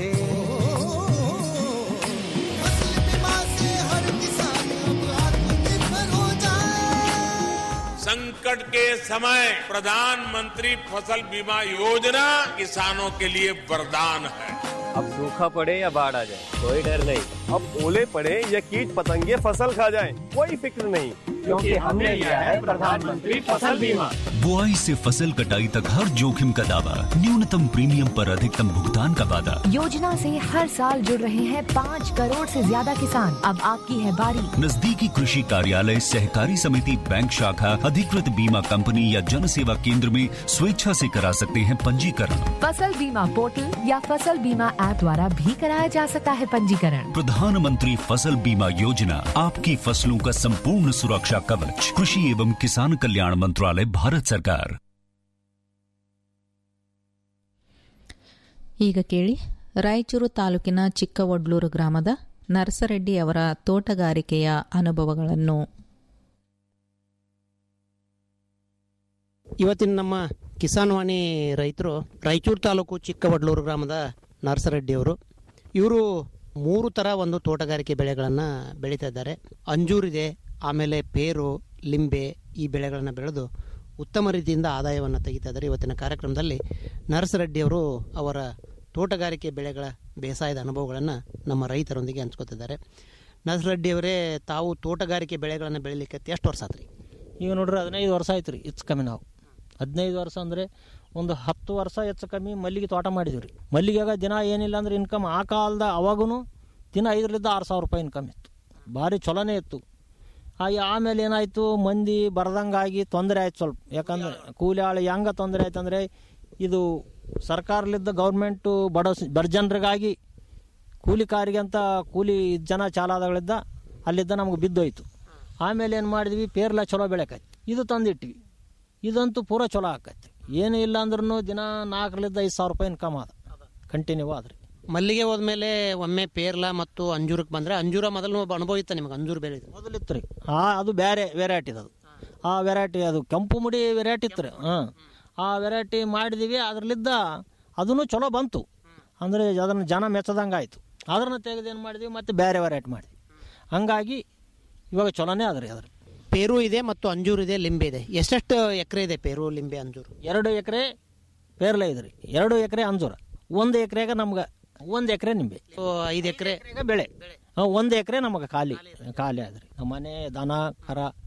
फसल बीमा से हर किसान अब आत्मनिर्भर हो जाए संकट के समय प्रधानमंत्री फसल बीमा योजना किसानों के लिए वरदान है अब सूखा पड़े या बाढ़ आ जाए कोई डर नहीं अब ओले पड़े या कीट पतंगे फसल खा जाए कोई फिक्र नहीं क्योंकि हमने लिया है प्रधानमंत्री फसल बीमा बुआई से फसल कटाई तक हर जोखिम का दावा न्यूनतम प्रीमियम पर अधिकतम भुगतान का वादा योजना से हर साल जुड़ रहे हैं पाँच करोड़ से ज्यादा किसान अब आपकी है बारी नजदीकी कृषि कार्यालय सहकारी समिति बैंक शाखा अधिकृत बीमा कंपनी या जन सेवा केंद्र में स्वेच्छा से करा सकते हैं पंजीकरण फसल बीमा पोर्टल या फसल बीमा ऐप द्वारा भी कराया जा सकता है पंजीकरण प्रधानमंत्री फसल बीमा योजना आपकी फसलों का संपूर्ण सुरक्षा कवच कृषि एवं किसान कल्याण मंत्रालय भारत सरकार ಈಗ ಕೇಳಿ ರಾಯಚೂರು ತಾಲೂಕಿನ ಚಿಕ್ಕವಡ್ಲೂರು ಗ್ರಾಮದ ನರಸರೆಡ್ಡಿ ಅವರ ತೋಟಗಾರಿಕೆಯ ಅನುಭವಗಳನ್ನು ಇವತ್ತಿನ ನಮ್ಮ ಕಿಸಾನ್ ವಾಣಿ ರೈತರು ರಾಯಚೂರು ತಾಲೂಕು ಚಿಕ್ಕವಡ್ಲೂರು ಗ್ರಾಮದ ನರಸರೆಡ್ಡಿಯವರು ಇವರು ಮೂರು ಥರ ಒಂದು ತೋಟಗಾರಿಕೆ ಬೆಳೆಗಳನ್ನು ಬೆಳೀತಾ ಇದ್ದಾರೆ ಅಂಜೂರಿದೆ ಆಮೇಲೆ ಪೇರು ಲಿಂಬೆ ಈ ಬೆಳೆಗಳನ್ನು ಬೆಳೆದು ಉತ್ತಮ ರೀತಿಯಿಂದ ಆದಾಯವನ್ನು ತೆಗಿತಾ ಇದ್ದಾರೆ ಇವತ್ತಿನ ಕಾರ್ಯಕ್ರಮದಲ್ಲಿ ನರಸರೆಡ್ಡಿಯವರು ಅವರ ತೋಟಗಾರಿಕೆ ಬೆಳೆಗಳ ಬೇಸಾಯದ ಅನುಭವಗಳನ್ನು ನಮ್ಮ ರೈತರೊಂದಿಗೆ ಹಂಚ್ಕೋತಿದ್ದಾರೆ ನರಸರೆಡ್ಡಿಯವರೇ ತಾವು ತೋಟಗಾರಿಕೆ ಬೆಳೆಗಳನ್ನು ಬೆಳಿಲಿಕ್ಕೆ ಎಷ್ಟು ವರ್ಷ ಆತ್ರಿ ಈಗ ನೋಡ್ರಿ ಹದಿನೈದು ವರ್ಷ ಆಯ್ತು ರೀ ಹೆಚ್ಚು ಕಮ್ಮಿ ನಾವು ಹದಿನೈದು ವರ್ಷ ಅಂದರೆ ಒಂದು ಹತ್ತು ವರ್ಷ ಹೆಚ್ಚು ಕಮ್ಮಿ ಮಲ್ಲಿಗೆ ತೋಟ ಮಾಡಿದ್ವಿ ರೀ ಮಲ್ಲಿಗೆಗ ದಿನ ಏನಿಲ್ಲ ಅಂದ್ರೆ ಇನ್ಕಮ್ ಆ ಕಾಲದ ಅವಾಗೂ ದಿನ ಐದರಿಂದ ಆರು ಸಾವಿರ ರೂಪಾಯಿ ಇನ್ಕಮ್ ಇತ್ತು ಭಾರಿ ಚಲೋನೇ ಇತ್ತು ಹಾಗೆ ಆಮೇಲೆ ಏನಾಯಿತು ಮಂದಿ ಬರ್ದಂಗಾಗಿ ತೊಂದರೆ ಆಯ್ತು ಸ್ವಲ್ಪ ಯಾಕಂದ್ರೆ ಕೂಲಿ ಆಳು ಹೆಂಗೆ ತೊಂದರೆ ಆಯ್ತು ಅಂದರೆ ಇದು ಸರ್ಕಾರಲಿದ್ದ ಗೌರ್ಮೆಂಟು ಬಡ ಬಡ ಜನರಿಗಾಗಿ ಕೂಲಿ ಕಾರಿಗೆ ಅಂತ ಕೂಲಿ ಜನ ಚಾಲಾದಗಳಿದ್ದ ಅಲ್ಲಿದ್ದ ನಮ್ಗೆ ಬಿದ್ದೋಯ್ತು ಆಮೇಲೆ ಏನು ಮಾಡಿದ್ವಿ ಪೇರ್ಲ ಚಲೋ ಬೆಳೆಕೈತಿ ಇದು ತಂದಿಟ್ವಿ ಇದಂತೂ ಪೂರ ಚಲೋ ಆಕೈತಿ ಏನು ಇಲ್ಲ ಅಂದ್ರೂ ದಿನ ನಾಲ್ಕರಿಂದ ಐದು ಸಾವಿರ ರೂಪಾಯಿ ಇನ್ಕಮ್ ಆದ ಕಂಟಿನ್ಯೂ ಆದ್ರಿ ಮಲ್ಲಿಗೆ ಹೋದ್ಮೇಲೆ ಒಮ್ಮೆ ಪೇರ್ಲ ಮತ್ತು ಅಂಜೂರಕ್ಕೆ ಬಂದ್ರೆ ಅಂಜೂರ ಮೊದಲು ಅನುಭವ ಇತ್ತ ನಿಮಗೆ ಅಂಜೂರ ಬೆಳೆ ಮೊದಲಿತ್ತು ರೀ ಆ ಅದು ಬೇರೆ ವೆರೈಟಿ ಅದು ಆ ವೆರೈಟಿ ಅದು ಕೆಂಪು ಮುಡಿ ವೆರೈಟಿ ಇತ್ತು ರೀ ಹಾಂ ಆ ವೆರೈಟಿ ಮಾಡಿದೀವಿ ಅದ್ರಲ್ಲಿದ್ದ ಅದನ್ನು ಚಲೋ ಬಂತು ಅಂದರೆ ಅದನ್ನು ಜನ ಮೆಚ್ಚದಂಗೆ ಆಯಿತು ಅದನ್ನು ತೆಗೆದು ಏನು ಮಾಡಿದ್ವಿ ಮತ್ತು ಬೇರೆ ವೆರೈಟಿ ಮಾಡಿದ್ವಿ ಹಂಗಾಗಿ ಇವಾಗ ಚಲೋನೇ ಅದ್ರಿ ಅದ್ರ ಪೇರು ಇದೆ ಮತ್ತು ಅಂಜೂರು ಇದೆ ಲಿಂಬೆ ಇದೆ ಎಷ್ಟೆಷ್ಟು ಎಕರೆ ಇದೆ ಪೇರು ಲಿಂಬೆ ಅಂಜೂರು ಎರಡು ಎಕರೆ ಪೇರ್ಲೆ ಇದ್ರಿ ಎರಡು ಎಕರೆ ಅಂಜೂರ ಒಂದು ಎಕರೆಗೆ ನಮ್ಗೆ ಒಂದು ಎಕರೆ ನಿಂಬೆ ಐದು ಎಕರೆ ಬೆಳೆ ಹಾಂ ಒಂದು ಎಕರೆ ನಮಗೆ ಖಾಲಿ ಖಾಲಿ ಆದ್ರಿ ನಮ್ಮ ಮನೆ ದನ ಕರ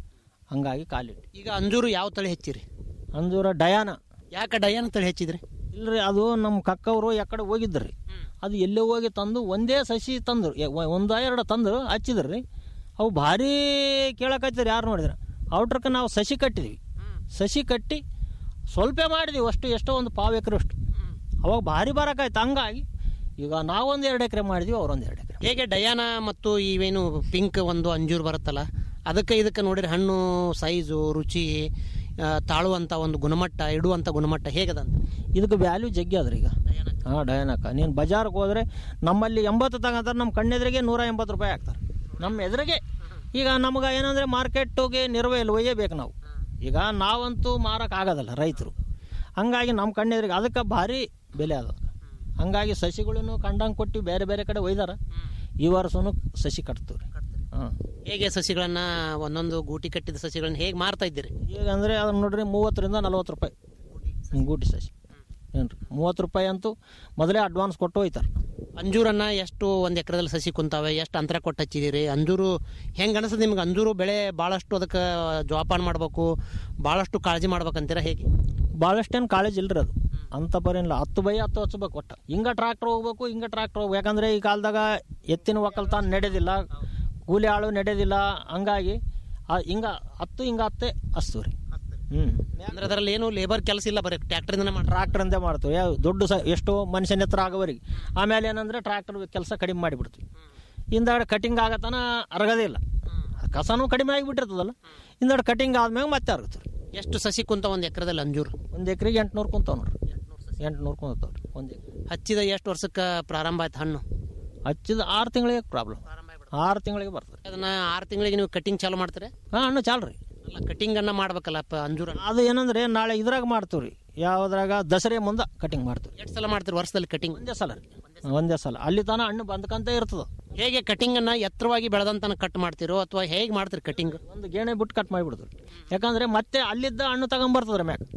ಹಂಗಾಗಿ ಕಾಲಿಟ್ಟು ಈಗ ಅಂಜೂರು ಯಾವ ತಳಿ ಹೆಚ್ಚಿರಿ ಅಂಜೂರ ಡಯಾನ ಯಾಕೆ ಡಯಾನ ತಳಿ ಹೆಚ್ಚಿದ್ರಿ ಇಲ್ರಿ ಅದು ನಮ್ಮ ಕಕ್ಕವರು ಯಾಕಡೆ ಹೋಗಿದ್ರಿ ಅದು ಎಲ್ಲೇ ಹೋಗಿ ತಂದು ಒಂದೇ ಸಸಿ ತಂದ್ರು ಎ- ಒ- ಒಂದ ಎರಡು ತಂದು ಹಚ್ಚಿದ್ರಿ ಅವು ಭಾರಿ ಕೇಳಕತ್ತಿದ್ರು ಯಾರು ನೋಡಿದ್ರೆ ಔಟ್ರಕ್ಕೆ ನಾವು ಸಸಿ ಕಟ್ಟಿದ್ವಿ ಸಸಿ ಕಟ್ಟಿ ಸ್ವಲ್ಪ ಮಾಡಿದ್ವಿ ಅಷ್ಟು ಎಷ್ಟೋ ಒಂದು ಪಾವು ಎಕರೆ ಅಷ್ಟು ಅವಾಗ ಭಾರಿ ಬರಕಾಯ್ತು ಹಂಗಾಗಿ ಈಗ ನಾವೊಂದು ಎರಡು ಎಕರೆ ಮಾಡಿದ್ವಿ ಅವ್ರೊಂದು ಎರಡು ಎಕರೆ ಹೇಗೆ ಡಯಾನ ಮತ್ತು ಇವೇನು ಪಿಂಕ್ ಒಂದು ಅಂಜೂರು ಬರುತ್ತಲ್ಲ ಅದಕ್ಕೆ ಇದಕ್ಕೆ ನೋಡಿದ್ರೆ ಹಣ್ಣು ಸೈಜು ರುಚಿ ಆ, ತಾಳುವಂಥ ಒಂದು ಗುಣಮಟ್ಟ ಇಡುವಂಥ ಗುಣಮಟ್ಟ ಹೇಗದಂತ ಇದಕ್ಕೆ ವ್ಯಾಲ್ಯೂ ಜಗ್ಗಿ ಅದ್ರಿ ಈಗ ಹಾಂ ಡಯಾನಕ ನೀನು ಬಜಾರ್ಗೆ ಹೋದ್ರೆ ನಮ್ಮಲ್ಲಿ ಎಂಬತ್ತು ತಗೊಂತಾರೆ ನಮ್ಮ ಕಣ್ಣೆದ್ರಿಗೆ ನೂರ ಎಂಬತ್ತು ರೂಪಾಯಿ ಹಾಕ್ತಾರೆ ನಮ್ಮ ಎದುರಿಗೆ ಈಗ ನಮ್ಗೆ ಏನಂದರೆ ಮಾರ್ಕೆಟ್ಗೆ ನಿರ್ವಹಣೆ ಒಯ್ಯಬೇಕು ನಾವು ಈಗ ನಾವಂತೂ ಮಾರಕ್ಕೆ ಆಗೋದಲ್ಲ ರೈತರು ಹಂಗಾಗಿ ನಮ್ಮ ಕಣ್ಣೆದ್ರಿಗೆ ಅದಕ್ಕೆ ಭಾರಿ ಬೆಲೆ ಅದ ಹಂಗಾಗಿ ಸಸಿಗಳನ್ನು ಕಂಡಂಗೆ ಕೊಟ್ಟು ಬೇರೆ ಬೇರೆ ಕಡೆ ಒಯ್ದಾರ ಈ ವರ್ಷನೂ ಸಸಿ ಕಟ್ತೀವಿ ರೀ ಹಾಂ ಹೇಗೆ ಸಸಿಗಳನ್ನ ಒಂದೊಂದು ಗೂಟಿ ಕಟ್ಟಿದ ಸಸಿಗಳನ್ನ ಹೇಗೆ ಮಾರ್ತಾ ಇದ್ದೀರಿ ಈಗ ಅಂದರೆ ಅದನ್ನ ನೋಡ್ರಿ ಮೂವತ್ತರಿಂದ ನಲ್ವತ್ತು ರೂಪಾಯಿ ಹ್ಮ್, ಗೂಟಿ ಸಸಿ ಏನು ರೀ ಮೂವತ್ತು ರೂಪಾಯಿ ಅಂತೂ ಮೊದಲೇ ಅಡ್ವಾನ್ಸ್ ಕೊಟ್ಟು ಹೋಯ್ತಾರೆ ಅಂಜೂರನ್ನ ಎಷ್ಟು ಒಂದು ಎಕರೆದಲ್ಲಿ ಸಸಿ ಕುಂತಾವೆ ಎಷ್ಟು ಅಂತರ ಕೊಟ್ಟು ಹಚ್ಚಿದಿರಿ ಅಂಜೂರು ಹೆಂಗೆ ಅನಿಸ್ತದೆ ನಿಮ್ಗೆ ಅಂಜೂರು ಬೆಳೆ ಭಾಳಷ್ಟು ಅದಕ್ಕೆ ಜೋಪಾನ ಮಾಡಬೇಕು ಭಾಳಷ್ಟು ಕಾಳಜಿ ಮಾಡ್ಬೇಕಂತೀರ ಹೇಗೆ ಭಾಳಷ್ಟೇನು ಕಾಳಜಿ ಇಲ್ರಿ ಅದು ಅಂತ ಪರೇನಿಲ್ಲ ಹತ್ತು ಬೈ ಹತ್ತು ಹಚ್ಬೇಕು ಒಟ್ಟು ಹಿಂಗೆ ಟ್ರಾಕ್ಟರ್ ಹೋಗ್ಬೇಕು ಹಿಂಗೆ ಟ್ರಾಕ್ಟರ್ ಹೋಗ್ಬೇಕು ಯಾಕಂದ್ರೆ ಈ ಕಾಲದಾಗ ಎತ್ತಿನ ಒಕ್ಕಲ್ತಾನ ನಡೆಯೋದಿಲ್ಲ ಕೂಲಿ ಆಳು ನಡೆಯೋದಿಲ್ಲ ಹಂಗಾಗಿ ಆ ಹಿಂಗೆ ಹತ್ತು ಹಿಂಗೆ ಹತ್ತೆ ಹಸ್ತು ರೀ ಹ್ಞೂ ಅಂದ್ರೆ ಅದರಲ್ಲಿ ಏನು ಲೇಬರ್ ಕೆಲಸ ಇಲ್ಲ ಬರೀ ಟ್ರ್ಯಾಕ್ಟರಿಂದನೇ ಮಾಡಿ ಟ್ರಾಕ್ಟರ್ಂದೇ ಮಾಡ್ತೀವಿ ಯಾವ ದೊಡ್ಡ ಸ ಎಷ್ಟೋ ಮನುಷ್ಯನ ಹತ್ರ ಆಗೋವರೆಗೆ ಆಮೇಲೆ ಏನಂದ್ರೆ ಟ್ರಾಕ್ಟರ್ ಕೆಲಸ ಕಡಿಮೆ ಮಾಡಿಬಿಡ್ತೀವಿ ಹಿಂದಾಗಡೆ ಕಟಿಂಗ್ ಆಗತನ ಅರಗದೇ ಇಲ್ಲ ಕಸನೂ ಕಡಿಮೆ ಆಗಿಬಿಟ್ಟಿರ್ತದಲ್ಲ ಹಿಂದಾಗಡೆ ಕಟಿಂಗ್ ಆದ್ಮ್ಯಾಗ ಮತ್ತೆ ಅರಗತ್ತೀವಿ ಎಷ್ಟು ಸಸಿ ಕುಂತ ಒಂದು ಎಕರೆದಲ್ಲಿ ಅಂಜೂರು ಒಂದು ಎಕರೆಗೆ ಎಂಟ್ನೂರು ಕುಂತಾವ ನೋಡ್ರಿ ಎಂಟ್ನೂರು ಕುಂತಾವ ರೀ ಒಂದು ಹಚ್ಚಿದ ಎಷ್ಟು ವರ್ಷಕ್ಕೆ ಪ್ರಾರಂಭ ಆಯ್ತು ಹಣ್ಣು ಹಚ್ಚಿದ ಆರು ತಿಂಗಳಿಗೆ ಪ್ರಾಬ್ಲಮ್ ಆರು ತಿಂಗಳಿಗೆ ಬರ್ತದೆ ಅದನ್ನ ಆರು ತಿಂಗಳಿಗೆ ನೀವು ಕಟಿಂಗ್ ಚಾಲು ಮಾಡ್ತೀರಾ ಹಾಂ ಹಣ್ಣು ಚಾಲ್ರಿ ಅಲ್ಲ ಕಟಿಂಗ್ ಅನ್ನ ಮಾಡ್ಬೇಕಲ್ಲ ಪ ಅಂಜೂರ ಅದು ಏನಂದ್ರೆ ನಾಳೆ ಇದ್ರಾಗ ಮಾಡ್ತೀವಿ ರೀ ಯಾವ್ದ್ರಾಗ ದಸರೆ ಮುಂದೆ ಕಟಿಂಗ್ ಮಾಡ್ತೀವಿ ಎಷ್ಟು ಸಲ ಮಾಡ್ತೀರಿ ವರ್ಷದಲ್ಲಿ ಕಟಿಂಗ್ ಒಂದೇ ಸಲ ರೀ ಒಂದೇ ಸಲ ಅಲ್ಲಿ ತನ ಹಣ್ಣು ಬಂದ್ಕಂತ ಇರ್ತದ ಹೇಗೆ ಕಟಿಂಗ್ ಅನ್ನ ಎತ್ತರವಾಗಿ ಬೆಳೆದಂತನ ಕಟ್ ಮಾಡ್ತಿರೋ ಅಥವಾ ಹೇಗೆ ಮಾಡ್ತೀರಿ ಕಟಿಂಗ್ ಒಂದು ಗೇಣೆ ಬಿಟ್ಟು ಕಟ್ ಮಾಡಿಬಿಡ್ತೀವಿ ಯಾಕಂದ್ರೆ ಮತ್ತೆ ಅಲ್ಲಿದ್ದ ಹಣ್ಣು ತಗೊಂಬರ್ತದ್ರಿ ಮ್ಯಾಕ್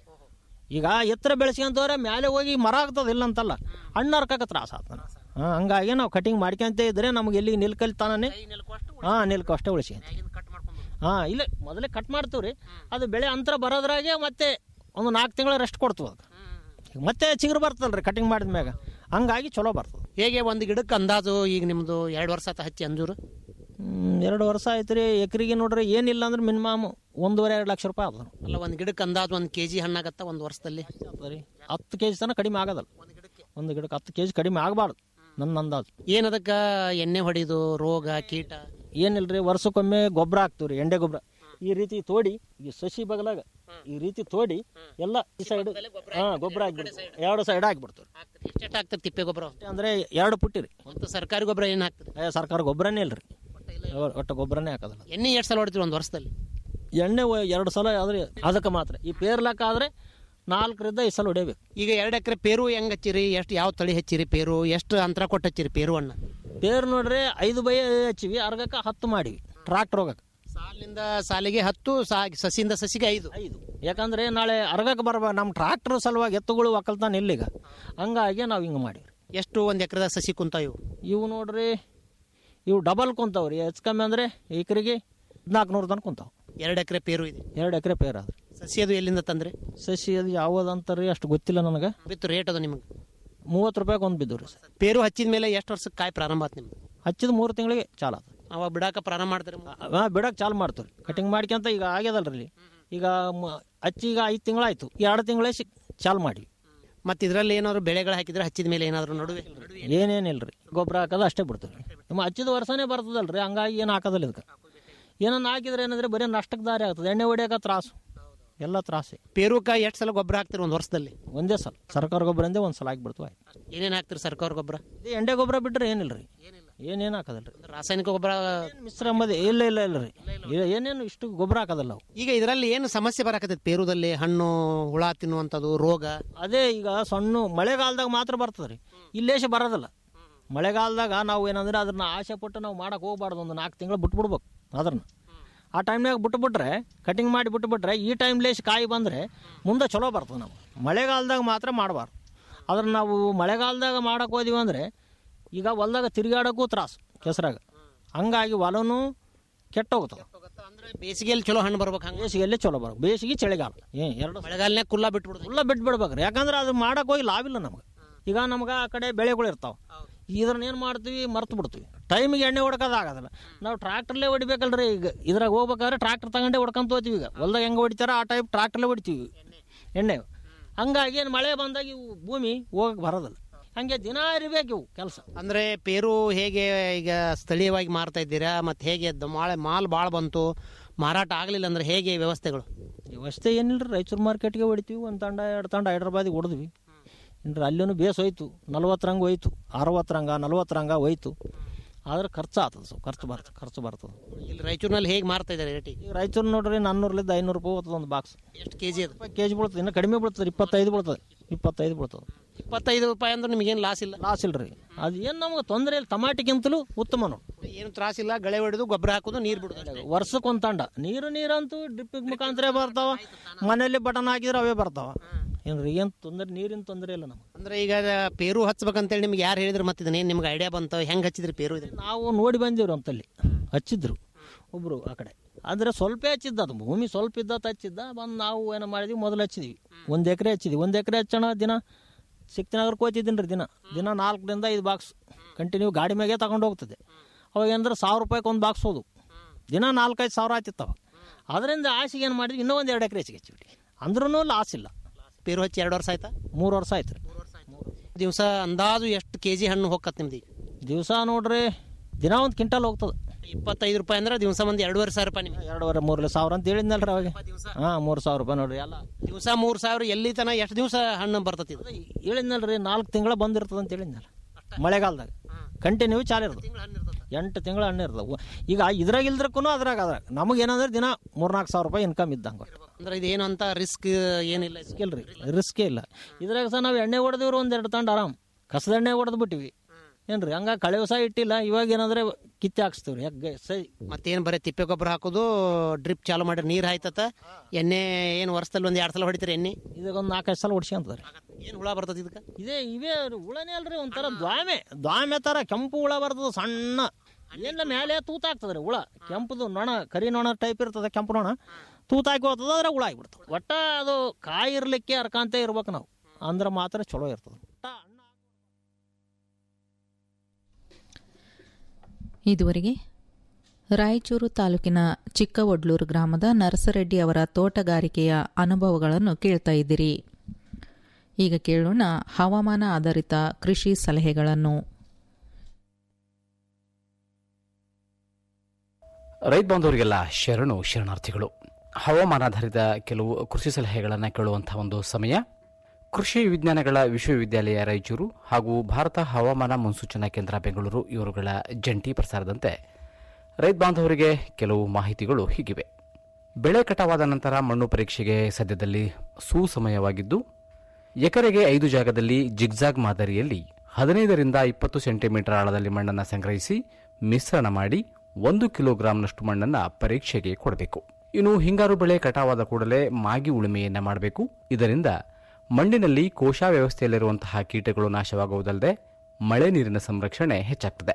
ಈಗ ಎತ್ತರ ಬೆಳೆಸ್ಕೊಂತವ್ರೆ ಮೇಲೆ ಹೋಗಿ ಮರ ಆಗ್ತದ ಇಲ್ಲ ಅಂತಲ್ಲ ಹಣ್ಣು ಹರ್ಕಕ್ಕೆ ತ್ರಾಸ ಆಗ್ತಾನೆ ಹಾಂ ಹಂಗಾಗಿ ನಾವು ಕಟಿಂಗ್ ಮಾಡ್ಕೊಂತ ಇದ್ರೆ ನಮ್ಗೆ ಎಲ್ಲಿಗೆ ನಿಲ್ಕಲ್ ತಾನೇ ಹಾಂ ನಿಲ್ಕು ಅಷ್ಟೇ ಉಳಿಸ್ಕೊಂತ ಹಾಂ ಇಲ್ಲ ಮೊದಲೇ ಕಟ್ ಮಾಡ್ತೀವಿ ರೀ ಅದು ಬೆಳೆ ಅಂತರ ಬರೋದ್ರಾಗೆ ಮತ್ತೆ ಒಂದು ನಾಲ್ಕು ತಿಂಗಳ ರೆಸ್ಟ್ ಕೊಡ್ತೀವಿ ಅದಕ್ಕೆ ಈಗ ಮತ್ತೆ ಚಿಗುರು ಬರ್ತದಲ್ರಿ ಕಟಿಂಗ್ ಮಾಡಿದ ಮ್ಯಾಗ ಹಂಗಾಗಿ ಚಲೋ ಬರ್ತದೆ ಹೇಗೆ ಒಂದು ಗಿಡಕ್ಕೆ ಅಂದಾಜು ಈಗ ನಿಮ್ದು ಎರಡು ವರ್ಷ ಆತ ಹಚ್ಚಿ ಅಂಜೂರು ಹ್ಮ್, ಎರಡು ವರ್ಷ ಆಯ್ತು ರೀ ಎಕರೆಗೆ ನೋಡ್ರಿ ಏನಿಲ್ಲ ಅಂದ್ರೆ ಮಿನಿಮಮ್ ಒಂದೂವರೆ ಎರಡು ಲಕ್ಷ ರೂಪಾಯಿ ಅದ ಅಲ್ಲ ಒಂದು ಗಿಡಕ್ಕೆ ಅಂದಾಜು ಒಂದು ಕೆ ಜಿ ಹಣ್ಣಾಗತ್ತ ಒಂದು ವರ್ಷದಲ್ಲಿ ರೀ ಹತ್ತು ಕೆ ಜಿ ತನಕ ಕಡಿಮೆ ಆಗೋದಲ್ಲ ಒಂದು ಗಿಡಕ್ಕೆ ಹತ್ತು ಕೆ ಜಿ ಕಡಿಮೆ ಆಗಬಾರ್ದು ನನ್ನ ಅಂದಾಜು ಏನು ಅದಕ್ಕೆ ಎಣ್ಣೆ ಹೊಡಿದು ರೋಗ ಕೀಟ ಏನಿಲ್ರಿ ವರ್ಷಕ್ಕೊಮ್ಮೆ ಗೊಬ್ಬರ ಹಾಕ್ತೀವಿ ರೀ ಎಂಡೆ ಗೊಬ್ಬರ ಈ ರೀತಿ ತೋಡಿ ಈ ಸಸಿ ಬಗಲಾಗ ಈ ರೀತಿ ತೋಡಿ ಎಲ್ಲ ಈ ಸೈಡ್ ಹಾ ಗೊಬ್ಬರ ಹಾಕ್ಬಿಡ್ತೀವಿ ಎರಡು ಸೈಡ್ ಹಾಕ್ಬಿಡ್ತೀವಿ ಎಷ್ಟು ಆಗ್ತದೆ ತಿಪ್ಪೆ ಗೊಬ್ಬರ ಅಂದ್ರೆ ಎರಡು ಪುಟ್ಟಿ ರೀ ಮತ್ತು ಸರ್ಕಾರಿ ಗೊಬ್ಬರ ಏನು ಹಾಕ್ತದೆ ಏ, ಸರ್ಕಾರ ಗೊಬ್ಬರನೇ ಇಲ್ರಿ ಒಟ್ಟು ಗೊಬ್ಬರನೇ ಹಾಕೋದಿಲ್ಲ ಎಣ್ಣೆ ಎಷ್ಟು ಸಲ ಹೊಡಿತೀವಿ ಒಂದು ವರ್ಷದಲ್ಲಿ ಎಣ್ಣೆ ಒ- ಎರಡು ಸಲ ಆದ್ರೆ ಅದಕ್ಕೆ ಮಾತ್ರ ಈ ಪೇರ್ಲಕ್ಕ ಆದ್ರೆ ನಾಲ್ಕರಿಂದ ಐದು ಸಲ ಹೊಡಿಬೇಕು ಈಗ ಎರಡು ಎಕರೆ ಪೇರು ಹೆಂಗ್ ಹಚ್ಚಿರಿ ಎಷ್ಟು ಯಾವ ತಳಿ ಹಚ್ಚಿರಿ ಪೇರು ಎಷ್ಟು ಅಂತರ ಕೊಟ್ಟು ಹಚ್ಚಿರಿ ಪೇರು ಹಣ್ಣು ಪೇರ್ ನೋಡ್ರಿ ಐದು ಬೈ ಹಚ್ಚಿವಿ ಅರ್ಗಕ್ಕೆ ಹತ್ತು ಮಾಡಿವಿ ಟ್ರಾಕ್ಟರ್ ಹೋಗಕ್ಕೆ ಸಾಲಿನಿಂದ ಸಾಲಿಗೆ ಹತ್ತು ಸಾ ಸಸಿಯಿಂದ ಸಸಿಗೆ ಐದು ಐದು ಯಾಕಂದ್ರೆ ನಾಳೆ ಅರ್ಗಕ್ಕೆ ಬರಬ ನಮ್ಮ ಟ್ರಾಕ್ಟರ್ ಸಲುವಾಗಿ ಎತ್ತುಗಳು ಒಕ್ಕಲ್ತಾನ ಇಲ್ಲಿಗ ಹಂಗಾಗಿ ನಾವು ಹಿಂಗೆ ಮಾಡಿವ್ರಿ ಎಷ್ಟು ಒಂದು ಎಕರೆದ ಸಸಿ ಕುಂತ ಇವು ಇವು ನೋಡ್ರಿ ಇವು ಡಬಲ್ ಕುಂತಾವ್ರಿ ಹೆಚ್ಚು ಕಮ್ಮಿ ಅಂದ್ರೆ ಎಕರೆಗೆ ಹದಿನಾಲ್ಕು ನೂರು ತನಕ ಕುಂತಾವ ಎರಡು ಎಕರೆ ಪೇರು ಇದೆ ಎರಡು ಎಕರೆ ಪೇರ್ ಆದ್ರಿ ಸಸಿ ಅದು ಎಲ್ಲಿಂದ ತಂದ್ರಿ ಸಸಿ ಅದು ಯಾವ್ದಂತಾರ್ರಿ ಅಷ್ಟು ಗೊತ್ತಿಲ್ಲ ನನಗೆ ಬಿತ್ತು ರೇಟ್ ಅದು ನಿಮಗೆ ಮೂವತ್ತು ರೂಪಾಯಿಗೆ ಒಂದು ಬಿದ್ದು ರೀ ಪೇರು ಹಚ್ಚಿದ ಮೇಲೆ ಎಷ್ಟು ವರ್ಷಕ್ಕೆ ಕಾಯಿ ಪ್ರಾರಂಭ ಆಯ್ತು ನಿಮ್ಗೆ ಹಚ್ಚಿದ ಮೂರು ತಿಂಗಳಿಗೆ ಚಾಲು ಆತ ಅವಾಗ ಬಿಡಾಕ ಪ್ರಾರಂಭ ಮಾಡ್ತಾರೆ ಹಾಂ ಬಿಡಕ್ಕೆ ಚಾಲು ಮಾಡ್ತೀವಿ ಕಟಿಂಗ್ ಮಾಡ್ಕೊಂತ ಈಗ ಆಗ್ಯದಲ್ರಿ ಇಲ್ಲಿ. ಈಗ ಮ- ಹಚ್ಚಿ ಈಗ ಐದು ತಿಂಗಳಾಯ್ತು ಎರಡು ತಿಂಗಳೇ ಸಿ ಚಾಲು ಮಾಡಿ ಮತ್ತೆ ಇದರಲ್ಲಿ ಏನಾದ್ರು ಬೆಳೆಗಳು ಹಾಕಿದ್ರೆ ಹಚ್ಚಿದ ಮೇಲೆ ಏನಾದ್ರು ನಡುವೆ ಏನೇನಿಲ್ರಿ ಗೊಬ್ಬರ ಹಾಕೋದು ಅಷ್ಟೇ ಬಿಡ್ತೀವಿ ನಮ್ಮ ಹಚ್ಚಿದ ವರ್ಷನೇ ಬರ್ತದಲ್ರಿ ಹಂಗಾಗಿ ಏನು ಹಾಕೋದಿಲ್ಲ ಇದಕ್ಕೆ ಏನನ್ನ ಹಾಕಿದ್ರೆ ಏನಂದ್ರೆ ಬರೀ ನಷ್ಟಕ್ಕೆ ದಾರಿ ಆಗ್ತದೆ ಎಣ್ಣೆ ಹೊಡಿಯೋಕೆ ತ್ರಾಸು ಎಲ್ಲ ತ್ರಾಸೆ ಪೇರುಕ ಎಷ್ಟು ಸಲ ಗೊಬ್ಬರ ಹಾಕ್ತಿರಿ ಒಂದು ವರ್ಷದಲ್ಲಿ ಒಂದೇ ಸಲ ಸರ್ಕಾರ ಗೊಬ್ಬರದಿಂದ ಒಂದು ಸಲ ಹಾಕ್ಬಿಡ್ತೀವಿ ಆಯ್ತು ಏನೇನು ಹಾಕ್ತಿರಿ ಸರ್ಕಾರ ಗೊಬ್ಬರ ಇದು ಎಂಡೆ ಗೊಬ್ಬರ ಬಿಟ್ರೆ ಏನಿಲ್ಲ ರೀ ಏನೇನು ಹಾಕೋದಿಲ್ಲ ರೀ ರಾಸಾಯನಿಕ ಗೊಬ್ಬರ ಮಿಶ್ರ ಅಂಬದು ಇಲ್ಲ ಇಲ್ಲ ಇಲ್ಲ ರೀ ಇಲ್ಲ, ಏನೇನು ಇಷ್ಟು ಗೊಬ್ಬರ ಹಾಕೋದಿಲ್ಲ ಅವು ಈಗ ಇದರಲ್ಲಿ ಏನು ಸಮಸ್ಯೆ ಬರಾಕತ್ತೈತಿ ಪೇರುದಲ್ಲಿ ಹಣ್ಣು ಹುಳ ತಿನ್ನುವಂಥದ್ದು ರೋಗ ಅದೇ ಈಗ ಸಣ್ಣ ಮಳೆಗಾಲದಾಗ ಮಾತ್ರ ಬರ್ತದೆ ರೀ ಇಲ್ಲೇಶ ಬರೋದಿಲ್ಲ ಮಳೆಗಾಲದಾಗ ನಾವು ಏನಂದ್ರೆ ಅದನ್ನ ಆಸೆ ಪಟ್ಟು ನಾವು ಮಾಡಕ್ಕೆ ಹೋಗ್ಬಾರ್ದು ಒಂದು ನಾಲ್ಕು ತಿಂಗಳು ಬಿಟ್ಬಿಡ್ಬೇಕು ಅದನ್ನ ಆ ಟೈಮ್ನಾಗ ಬಿಟ್ಬಿಟ್ರೆ ಕಟಿಂಗ್ ಮಾಡಿ ಬಿಟ್ಬಿಟ್ರೆ ಈ ಟೈಮ್ಲೇಶ್ ಕಾಯಿ ಬಂದರೆ ಮುಂದೆ ಚಲೋ ಬರ್ತದೆ ನಾವು ಮಳೆಗಾಲದಾಗ ಮಾತ್ರ ಮಾಡಬಾರ್ದು ಅದ್ರ ನಾವು ಮಳೆಗಾಲದಾಗ ಮಾಡಕ್ಕೆ ಹೋದಿವಿ ಅಂದರೆ ಈಗ ಹೊಲ್ದಾಗ ತಿರುಗಾಡೋಕ್ಕೂ ತ್ರಾಸು ಕೆಸರಾಗ ಹಂಗಾಗಿ ಹೊಲನೂ ಕೆಟ್ಟೋಗ್ತದೆ ಬೇಸಿಗೆಯಲ್ಲಿ ಚಲೋ ಹಣ್ಣು ಬರ್ಬೇಕು ಹಂಗೆ ಬೇಸಿಗೆಯಲ್ಲೇ ಚಲೋ ಬರ್ಬೇಕು ಬೇಸಿಗೆ ಚಳಿಗಾಲ ಏ ಎರಡು ಮಳೆಗಾಲನ್ಯಾಗ ಕುಲ್ಲ ಬಿಟ್ಬಿಡುದು ಕುಲ್ಲ ಬಿಟ್ಟು ಬಿಡ್ಬೇಕ್ರಿ ಯಾಕಂದ್ರೆ ಅದು ಮಾಡಕ್ ಹೋಗಿ ಲಾಭ ಇಲ್ಲ ನಮ್ಗೆ ಈಗ ನಮ್ಗೆ ಆ ಕಡೆ ಬೆಳೆಗಳು ಇರ್ತಾವ ಇದ್ರನ್ನ ಏನು ಮಾಡ್ತೀವಿ ಮರ್ತು ಬಿಡ್ತೀವಿ ಟೈಮಿಗೆ ಎಣ್ಣೆ ಹೊಡ್ಕೋದು ಆಗೋದಿಲ್ಲ ನಾವು ಟ್ರಾಕ್ಟರ್ಲೇ ಹೊಡಿಬೇಕಲ್ರಿ ಈಗ ಇದ್ರಾಗ ಹೋಗ್ಬೇಕಾದ್ರೆ ಟ್ರಾಕ್ಟರ್ ತಗೊಂಡೇ ಹೊಡ್ಕೊಂತ ಹೋಗ್ತೀವಿ ಈಗ ಹೊಲ್ದಾಗ ಹೆಂಗೆ ಹೊಡಿತಾರ ಆ ಟೈಪ್ ಟ್ರಾಕ್ಟರ್ಲೇ ಹೊಡಿತೀವಿ ಎಣ್ಣೆ ಹಂಗಾಗಿ ಏನು ಮಳೆ ಬಂದಾಗ ಇವು ಭೂಮಿ ಹೋಗಕ್ಕೆ ಬರೋದಿಲ್ಲ ಹಂಗೆ ದಿನ ಇರಬೇಕು ಇವು ಕೆಲಸ ಅಂದ್ರೆ ಪೇರು ಹೇಗೆ ಈಗ ಸ್ಥಳೀಯವಾಗಿ ಮಾರ್ತಾ ಇದ್ದೀರಾ ಮತ್ತೆ ಹೇಗೆ ದ- ಮಾಳೆ ಮಾಲ್ ಭಾಳ ಬಂತು ಮಾರಾಟ ಆಗಲಿಲ್ಲ ಅಂದ್ರೆ ಹೇಗೆ ವ್ಯವಸ್ಥೆಗಳು ವ್ಯವಸ್ಥೆ ಏನಿಲ್ಲ ರೀ ರಾಯಚೂರು ಮಾರ್ಕೆಟ್ಗೆ ಹೊಡಿತೀವಿ ಒಂದು ತಂಡ ಎರಡು ತಂಡ ಹೈದ್ರಾಬಾದಿಗೆ ಹೊಡೆದ್ವಿ ಇನ್ನು ಅಲ್ಲೂ ಬೇಸ್ ಹೋಯ್ತು ನಲ್ವತ್ತು ಹೋಯ್ತು ಅರವತ್ತು ರಂಗ ನಲ್ವತ್ತು ರಂಗ ಹೋಯ್ತು ಆದ್ರೆ ಖರ್ಚು ಆಗ್ತದೆ ಸ್ವಲ್ಪ ಖರ್ಚು ಬರ್ತದೆ ಖರ್ಚು ಬರ್ತದೆ ಇಲ್ಲಿ ರಾಯಚೂರಿನಲ್ಲಿ ಹೇಗೆ ಮಾರ್ತಾ ಇದ್ದಾರೆ ರೇಟಿಗೆ ಈಗ ರಾಯಚೂರು ನೋಡ್ರಿ ನಾನ್ನೂರಲಿಂದ ಐನೂರು ರೂಪಾಯಿ ಹೋಗ್ತದೆ ಒಂದು ಬಾಕ್ಸ್ ಎಷ್ಟು ಕೆ ಜಿ ಅದು ಕೆ ಜಿ ಬೀಳ್ತದೆ ಇನ್ನು ಕಡಿಮೆ ಬೀಳ್ತದೆ ಇಪ್ಪತ್ತೈದು ಬೀಳ್ತದೆ ಇಪ್ಪತ್ತೈದು ಬೀಳ್ತದೆ ಇಪ್ಪತ್ತೈದು ರೂಪಾಯಿ ಅಂದ್ರೆ ನಿಮಗೇನು ಲಾಸ್ ಇಲ್ಲ ಲಾಸ್ ಇಲ್ರಿ ಅದು ಏನು ನಮ್ಗೆ ತೊಂದರೆ ಇಲ್ಲ ಟಮಾಟಿಗಿಂತಲೂ ಉತ್ತಮ ನೋಡಿ ಏನು ತ್ರಾಸಿಲ್ಲ ಗಳೆ ಹೊಡೆದು ಗೊಬ್ಬರ ಹಾಕೋದು ನೀರು ಬಿಡೋದು ಅಷ್ಟೇ. ವರ್ಷಕ್ಕೆ ಒಂದು ತಂಡ ನೀರು ನೀರಂತೂ ಡ್ರಿಪ್ ಮುಖಾಂತರ ಬರ್ತಾವ ಮನೆಯಲ್ಲಿ ಬಟನ್ ಹಾಕಿದ್ರೆ ಅವೇ ಬರ್ತಾವ ಏನ್ರಿ ಏನು ತೊಂದರೆ ನೀರಿನ ತೊಂದರೆ ಇಲ್ಲ ನಮ್ಗೆ ಅಂದ್ರೆ ಈಗ ಪೇರು ಹಚ್ಬೇಕಂತೇಳಿ ನಿಮ್ಗೆ ಯಾರು ಹೇಳಿದ್ರು ಮತ್ತೆ ಇದನ್ನೇನು ನಿಮ್ಗೆ ಐಡಿಯಾ ಬಂತು ಹೆಂಗೆ ಹಚ್ಚಿದ್ರಿ ಪೇರು ಇದನ್ನ ನಾವು ನೋಡಿ ಬಂದಿವ್ರಿ ಅಂತಲ್ಲಿ ಹಚ್ಚಿದ್ರು ಒಬ್ರು ಆ ಕಡೆ ಆದರೆ ಸ್ವಲ್ಪ ಹಚ್ಚಿದ್ದ ಅದು ಭೂಮಿ ಸ್ವಲ್ಪ ಇದ್ದತ್ ಹಚ್ಚಿದ್ದ ಬಂದು ನಾವು ಏನೋ ಮಾಡಿದ್ವಿ ಮೊದಲು ಹಚ್ಚಿದ್ವಿ ಒಂದು ಎಕರೆ ಹಚ್ಚಿದ್ವಿ ಒಂದು ಎಕರೆ ಹಚ್ಚೋಣ ದಿನ ಸಿಕ್ತಿನಗರಕ್ಕೆ ಹೋಗ್ತಿದ್ದೀನಿ ರೀ ದಿನ ದಿನ ನಾಲ್ಕರಿಂದ ಐದು ಬಾಕ್ಸ್ ಕಂಟಿನ್ಯೂ ಗಾಡಿ ಮ್ಯಾಗೆ ತಗೊಂಡು ಹೋಗ್ತದೆ ಅವಾಗ ಏನಂದ್ರೆ ಸಾವಿರ ರೂಪಾಯಿಗೆ ಒಂದು ಬಾಕ್ಸ್ ಹೋದು ದಿನ ನಾಲ್ಕೈದು ಸಾವಿರ ಆಯ್ತಿತ್ತವ ಅದರಿಂದ ಆಸೆಗೆ ಏನು ಮಾಡಿದ್ವಿ ಇನ್ನೂ ಒಂದು ಎರಡು ಎಕರೆ ಹೆಚ್ಚಿಗೆ ಹಚ್ಚಿಬಿಟ್ಟು ಅಂದ್ರೂ ಲಾಸ್ ಇಲ್ಲ ಪೇರು ಹಚ್ಚಿ ಎರಡು ವರ್ಷ ಆಯ್ತಾ ಮೂರು ವರ್ಷ ಆಯ್ತು ರೀ ದಿವಸ ಅಂದಾಜು ಎಷ್ಟು ಕೆ ಜಿ ಹಣ್ಣು ಹೋಗತ್ತೆ ನಿಮ್ದು ಈಗ ದಿವಸ ನೋಡ್ರಿ ದಿನ ಒಂದು ಕ್ವಿಂಟಲ್ ಹೋಗ್ತದೆ ಇಪ್ಪತ್ತೈದು ರೂಪಾಯಿ ಅಂದ್ರೆ ದಿವಸ ಮಂದಿ ಎರಡೂವರೆ ಸಾವಿರ ರೂಪಾಯಿ ನಿಮಗೆ ಎರಡೂವರೆ ಮೂರು ಸಾವಿರ ಅಂತ ಹೇಳಿದ್ನಲ್ರಿ ಅವಾಗ ಹಾಂ ಮೂರು ಸಾವಿರ ರೂಪಾಯಿ ನೋಡ್ರಿ ಎಲ್ಲ ದಿವಸ ಮೂರು ಸಾವಿರ ಎಲ್ಲಿ ತನ ಎಷ್ಟು ದಿವಸ ಹಣ್ಣು ಬರ್ತತಿ ಇದು ಹೇಳಿದ್ನಲ್ರಿ ನಾಲ್ಕು ತಿಂಗಳ ಬಂದಿರ್ತದೆ ಅಂತ ಹೇಳಿದ್ನಲ್ಲ ಮಳೆಗಾಲದಾಗ ಕಂಟಿನ್ಯೂ ಚಾಲು ಇರ್ತದೆ ಎಂಟು ತಿಂಗಳ ಹಣ್ಣು ಇರ್ತದೆ ಈಗ ಇದ್ರಾಗ ಇಲ್ದ್ರಕ್ಕೂ ಅದ್ರಾಗ ಅದ್ರಾಗ ನಮಗೆ ಏನಂದ್ರೆ ದಿನ ಮೂರ್ನಾಲ್ಕು ಸಾವಿರ ರೂಪಾಯಿ ಇನ್ಕಮ್ ಇದ್ದಂಗೆ ಅಂದ್ರೆ ಇದೇನು ಅಂತ ರಿಸ್ಕ್ ಏನಿಲ್ಲ ರಿಸ್ಕ್ ಇಲ್ರಿ ರಿಸ್ಕೇ ಇಲ್ಲ ಇದ್ರಾಗ ಸಹ ನಾವು ಎಣ್ಣೆ ಹೊಡೆದಿವ್ರು ಒಂದೆರಡು ತಂಡ ಆರಾಮ್ ಕಸದ ಎಣ್ಣೆ ಹೊಡೆದು ಬಿಟ್ಟಿವಿ ಏನ್ರಿ ಹಂಗ ಕಳೆ ಸಹ ಇಟ್ಟಿಲ್ಲ ಇವಾಗ ಏನಂದ್ರೆ ಕಿತ್ತೆ ಹಾಕ್ಸ್ತೀವ್ರಿ ಹೆಗ್ಗೆ ಸೈ ಮತ್ತೇನು ಬರೀ ತಿಪ್ಪೆ ಗೊಬ್ಬರ ಹಾಕೋದು ಡ್ರಿಪ್ ಚಾಲು ಮಾಡಿ ನೀರು ಹಾಯ್ತತ ಎಣ್ಣೆ ಏನು ವರ್ಷದಲ್ಲಿ ಒಂದು ಎರಡು ಸಲ ಹೊಡಿತೀರಿ ಎಣ್ಣೆ ಇದಾಗ ಒಂದು ನಾಲ್ಕೈದು ಸಲ ಹೊಡ್ಸ್ಕೊಂತದ್ರಿ ಏನು ಹುಳ ಬರ್ತದೆ ಇದಕ್ಕೆ ಇದೇ ಇವೇ ಹುಳನೇ ಅಲ್ರಿ ಒಂಥರ ದ್ವಾಮೆ ದ್ವಾಮೆ ತರ ಕೆಂಪು ಹುಳ ಬರ್ತದ ಸಣ್ಣ ಎಲ್ಲ ಮೇಲೆ ತೂತಾಗ್ತದ್ರಿ ಹುಳ ಕೆಂಪುದು ನೊಣ ಕರಿ ನೊಣ ಟೈಪ್ ಇರ್ತದೆ ಕೆಂಪು ನೊಣ ತೂತಾಕಿ ಹೋಗ್ತದ ಅದ್ರ ಹುಳ ಆಗಿಬಿಡ್ತದೆ ಒಟ್ಟ ಅದು ಕಾಯಿ ಇರ್ಲಿಕ್ಕೆ ಅರ್ಕಂತ ಇರ್ಬೇಕು ನಾವು ಅಂದ್ರೆ ಮಾತ್ರ ಚಲೋ ಇರ್ತದೆ ಇದುವರೆಗೆ ರಾಯಚೂರು ತಾಲೂಕಿನ ಚಿಕ್ಕವಡ್ಲೂರು ಗ್ರಾಮದ ನರಸರೆಡ್ಡಿ ಅವರ ತೋಟಗಾರಿಕೆಯ ಅನುಭವಗಳನ್ನು ಕೇಳ್ತಾ ಇದ್ದೀರಿ ಈಗ ಕೇಳೋಣ ಹವಾಮಾನ ಆಧಾರಿತ ಕೃಷಿ ಸಲಹೆಗಳನ್ನು ರೈತ ಬಾಂಧವರಿಗೆಲ್ಲ ಶರಣು ಶರಣಾರ್ಥಿಗಳು ಹವಾಮಾನಾಧಾರಿತ ಕೆಲವು ಕೃಷಿ ಸಲಹೆಗಳನ್ನು ಕೇಳುವಂತಹ ಒಂದು ಸಮಯ ಕೃಷಿ ವಿಜ್ಞಾನಗಳ ವಿಶ್ವವಿದ್ಯಾಲಯ ರಾಯಚೂರು ಹಾಗೂ ಭಾರತ ಹವಾಮಾನ ಮುನ್ಸೂಚನಾ ಕೇಂದ್ರ ಬೆಂಗಳೂರು ಇವರುಗಳ ಜಂಟಿ ಪ್ರಸಾರದಂತೆ ರೈತ ಬಾಂಧವರಿಗೆ ಕೆಲವು ಮಾಹಿತಿಗಳು ಹೀಗಿವೆ ಬೆಳೆ ಕಟಾವಾದ ನಂತರ ಮಣ್ಣು ಪರೀಕ್ಷೆಗೆ ಸದ್ಯದಲ್ಲಿ ಸುಸಮಯವಾಗಿದ್ದು ಎಕರೆಗೆ ಐದು ಜಾಗದಲ್ಲಿ ಜಿಗ್ಜಾಗ್ ಮಾದರಿಯಲ್ಲಿ ಹದಿನೈದರಿಂದ ಇಪ್ಪತ್ತು ಸೆಂಟಿಮೀಟರ್ ಆಳದಲ್ಲಿ ಮಣ್ಣನ್ನು ಸಂಗ್ರಹಿಸಿ ಮಿಶ್ರಣ ಮಾಡಿ ಒಂದು ಕಿಲೋಗ್ರಾಂನಷ್ಟು ಮಣ್ಣನ್ನು ಪರೀಕ್ಷೆಗೆ ಕೊಡಬೇಕು ಇನ್ನು ಹಿಂಗಾರು ಬೆಳೆ ಕಟಾವಾದ ಕೂಡಲೇ ಮಾಗಿ ಉಳುಮೆಯನ್ನ ಮಾಡಬೇಕು ಇದರಿಂದ ಮಣ್ಣಿನಲ್ಲಿ ಕೋಶ ವ್ಯವಸ್ಥೆಯಲ್ಲಿರುವಂತಹ ಕೀಟಗಳು ನಾಶವಾಗುವುದಲ್ಲದೆ ಮಳೆ ನೀರಿನ ಸಂರಕ್ಷಣೆ ಹೆಚ್ಚಾಗ್ತದೆ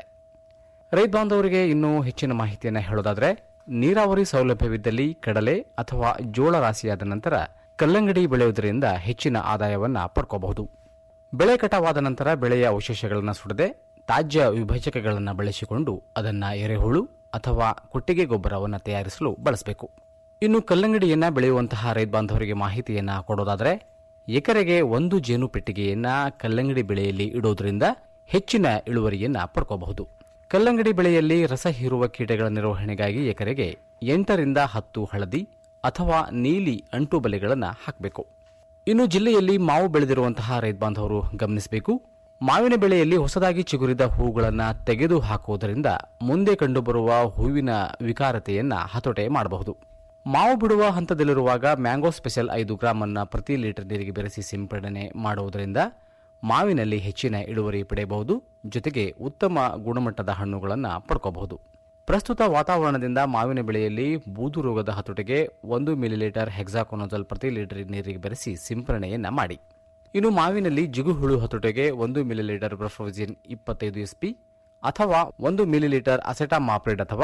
ರೈತ ಬಾಂಧವರಿಗೆ ಇನ್ನೂ ಹೆಚ್ಚಿನ ಮಾಹಿತಿಯನ್ನು ಹೇಳೋದಾದರೆ ನೀರಾವರಿ ಸೌಲಭ್ಯವಿದ್ದಲ್ಲಿ ಕಡಲೆ ಅಥವಾ ಜೋಳ ರಾಶಿಯಾದ ನಂತರ ಕಲ್ಲಂಗಡಿ ಬೆಳೆಯುವುದರಿಂದ ಹೆಚ್ಚಿನ ಆದಾಯವನ್ನು ಪಡ್ಕೋಬಹುದು ಬೆಳೆ ಕಟಾವಾದ ನಂತರ ಬೆಳೆಯ ಅವಶೇಷಗಳನ್ನು ಸುಡದೆ ತಾಜ್ಯ ವಿಭಜಕಗಳನ್ನು ಬಳಸಿಕೊಂಡು ಅದನ್ನು ಎರೆಹುಳು ಅಥವಾ ಕೊಟ್ಟಿಗೆ ಗೊಬ್ಬರವನ್ನು ತಯಾರಿಸಲು ಬಳಸಬೇಕು ಇನ್ನು ಕಲ್ಲಂಗಡಿಯನ್ನ ಬೆಳೆಯುವಂತಹ ರೈತ ಬಾಂಧವರಿಗೆ ಮಾಹಿತಿಯನ್ನ ಕೊಡೋದಾದರೆ ಎಕರೆಗೆ ಒಂದು ಜೇನು ಪೆಟ್ಟಿಗೆಯನ್ನ ಕಲ್ಲಂಗಡಿ ಬೆಳೆಯಲ್ಲಿ ಇಡೋದ್ರಿಂದ ಹೆಚ್ಚಿನ ಇಳುವರಿಯನ್ನ ಪಡ್ಕೋಬಹುದು ಕಲ್ಲಂಗಡಿ ಬೆಳೆಯಲ್ಲಿ ರಸ ಹೀರುವ ಕೀಟಗಳ ನಿರ್ವಹಣೆಗಾಗಿ ಎಕರೆಗೆ ಎಂಟರಿಂದ ಹತ್ತು ಹಳದಿ ಅಥವಾ ನೀಲಿ ಅಂಟು ಬಲೆಗಳನ್ನು ಹಾಕಬೇಕು ಇನ್ನು ಜಿಲ್ಲೆಯಲ್ಲಿ ಮಾವು ಬೆಳೆದಿರುವಂತಹ ರೈತ ಬಾಂಧವರು ಗಮನಿಸಬೇಕು ಮಾವಿನ ಬೆಳೆಯಲ್ಲಿ ಹೊಸದಾಗಿ ಚಿಗುರಿದ ಹೂಗಳನ್ನು ತೆಗೆದು ಹಾಕುವುದರಿಂದ ಮುಂದೆ ಕಂಡುಬರುವ ಹೂವಿನ ವಿಕಾರತೆಯನ್ನ ಹತೋಟೆ ಮಾಡಬಹುದು ಮಾವು ಬಿಡುವ ಹಂತದಲ್ಲಿರುವಾಗ ಮ್ಯಾಂಗೋ ಸ್ಪೆಷಲ್ ಐದು ಗ್ರಾಂ ಅನ್ನ ಪ್ರತಿ ಲೀಟರ್ ನೀರಿಗೆ ಬೆರೆಸಿ ಸಿಂಪಡಣೆ ಮಾಡುವುದರಿಂದ ಮಾವಿನಲ್ಲಿ ಹೆಚ್ಚಿನ ಇಳುವರಿ ಪಡೆಯಬಹುದು ಜೊತೆಗೆ ಉತ್ತಮ ಗುಣಮಟ್ಟದ ಹಣ್ಣುಗಳನ್ನು ಪಡ್ಕೋಬಹುದು ಪ್ರಸ್ತುತ ವಾತಾವರಣದಿಂದ ಮಾವಿನ ಬೆಳೆಯಲ್ಲಿ ಬೂದು ರೋಗದ ಹತೋಟಿಗೆ ಒಂದು ಮಿಲಿಲೀಟರ್ ಹೆಕ್ಸಾಕೊನೋಜಲ್ ಪ್ರತಿ ಲೀಟರ್ ನೀರಿಗೆ ಬೆರೆಸಿ ಸಿಂಪರಣೆಯನ್ನ ಮಾಡಿ ಇನ್ನು ಮಾವಿನಲ್ಲಿ ಜಿಗುಹುಳು ಹತೋಟಿಗೆ ಒಂದು ಮಿಲಿಲೀಟರ್ ಬ್ರಫ್ರೋಜಿನ್ ಇಪ್ಪತ್ತೈದು ಎಸ್ಪಿ ಅಥವಾ ಒಂದು ಮಿಲಿಲೀಟರ್ ಅಸೆಟಾಮಾಪ್ರಿಡ್ ಅಥವಾ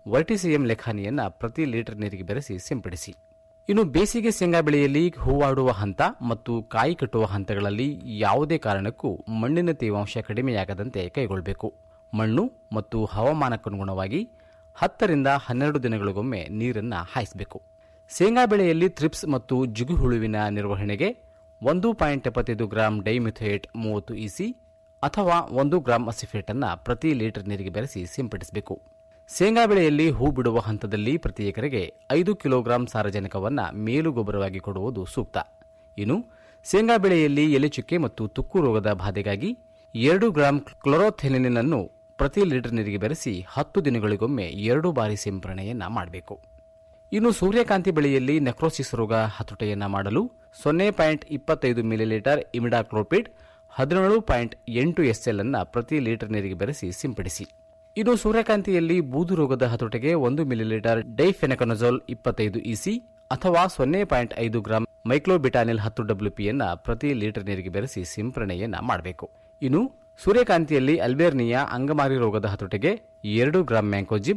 ವರ್ಟಿಸಿಯಂ ಲೆಖಾನಿಯನ್ನು ಪ್ರತಿ ಲೀಟರ್ ನೀರಿಗೆ ಬೆರೆಸಿ ಸಿಂಪಡಿಸಿ ಇನ್ನು ಬೇಸಿಗೆ ಶೇಂಗಾ ಬೆಳೆಯಲ್ಲಿ ಹೂವಾಡುವ ಹಂತ ಮತ್ತು ಕಾಯಿ ಕಟ್ಟುವ ಹಂತಗಳಲ್ಲಿ ಯಾವುದೇ ಕಾರಣಕ್ಕೂ ಮಣ್ಣಿನ ತೇವಾಂಶ ಕಡಿಮೆಯಾಗದಂತೆ ಕೈಗೊಳ್ಳಬೇಕು ಮಣ್ಣು ಮತ್ತು ಹವಾಮಾನಕ್ಕನುಗುಣವಾಗಿ ಹತ್ತರಿಂದ ಹನ್ನೆರಡು ದಿನಗಳಿಗೊಮ್ಮೆ ನೀರನ್ನು ಹಾಯಿಸಬೇಕು ಶೇಂಗಾ ಬೆಳೆಯಲ್ಲಿ ಥ್ರಿಪ್ಸ್ ಮತ್ತು ಜಿಗುಹುಳುವಿನ ನಿರ್ವಹಣೆಗೆ ಒಂದು ಪಾಯಿಂಟ್ ಎಪ್ಪತ್ತೈದು ಗ್ರಾಂ ಡೈಮಿಥೇಟ್ ಮೂವತ್ತು ಇಸಿ ಅಥವಾ ಒಂದು ಗ್ರಾಂ ಅಸಿಫೇಟ್ ಅನ್ನು ಪ್ರತಿ ಲೀಟರ್ ನೀರಿಗೆ ಬೆರೆಸಿ ಸಿಂಪಡಿಸಬೇಕು ಶೇಂಗಾ ಬೆಳೆಯಲ್ಲಿ ಹೂ ಬಿಡುವ ಹಂತದಲ್ಲಿ ಪ್ರತಿ ಎಕರೆಗೆ ಐದು ಕಿಲೋಗ್ರಾಂ ಸಾರಜನಕವನ್ನು ಮೇಲು ಗೊಬ್ಬರವಾಗಿ ಕೊಡುವುದು ಸೂಕ್ತ ಇನ್ನು ಶೇಂಗಾ ಬೆಳೆಯಲ್ಲಿ ಎಲೆಚುಕ್ಕೆ ಮತ್ತು ತುಕ್ಕು ರೋಗದ ಬಾಧೆಗಾಗಿ ಎರಡು ಗ್ರಾಂ ಕ್ಲೋರೋಥೆನಿನ್ ಅನ್ನು ಪ್ರತಿ ಲೀಟರ್ ನೀರಿಗೆ ಬೆರೆಸಿ ಹತ್ತು ದಿನಗಳಿಗೊಮ್ಮೆ ಎರಡು ಬಾರಿ ಸಿಂಪರಣೆಯನ್ನ ಮಾಡಬೇಕು ಇನ್ನು ಸೂರ್ಯಕಾಂತಿ ಬೆಳೆಯಲ್ಲಿ ನೆಕ್ರೋಸಿಸ್ ರೋಗ ಹತೋಟಿಯನ್ನ ಮಾಡಲು ಸೊನ್ನೆ ಪಾಯಿಂಟ್ ಇಪ್ಪತ್ತೈದು ಮಿಲಿಲೀಟರ್ ಇಮಿಡಾಕ್ಲೋಪಿಡ್ ಹದಿನೇಳು ಪಾಯಿಂಟ್ ಎಂಟು ಎಸ್ಎಲ್ ಅನ್ನ ಪ್ರತಿ ಲೀಟರ್ ನೀರಿಗೆ ಬೆರೆಸಿ ಸಿಂಪಡಿಸಿ ಇನ್ನು ಸೂರ್ಯಕಾಂತಿಯಲ್ಲಿ ಬೂದು ರೋಗದ ಹತೋಟಿಗೆ ಒಂದು ಮಿಲಿಲೀಟರ್ ಡೈಫೆನಕನಜೋಲ್ ಇಪ್ಪತ್ತೈದು ಇಸಿ ಅಥವಾ ಸೊನ್ನೆ ಪಾಯಿಂಟ್ ಐದು ಗ್ರಾಂ ಮೈಕ್ಲೋಬಿಟಾನಿಲ್ ಹತ್ತು ಡಬ್ಲ್ಯೂಪಿಯನ್ನ ಪ್ರತಿ ಲೀಟರ್ ನೀರಿಗೆ ಬೆರೆಸಿ ಸಿಂಪರಣೆಯನ್ನ ಮಾಡಬೇಕು ಇನ್ನು ಸೂರ್ಯಕಾಂತಿಯಲ್ಲಿ ಅಲ್ಬೇರ್ನಿಯಾ ಅಂಗಮಾರಿ ರೋಗದ ಹತೋಟಿಗೆ ಎರಡು ಗ್ರಾಂ ಮ್ಯಾಂಕೋಜಿಬ್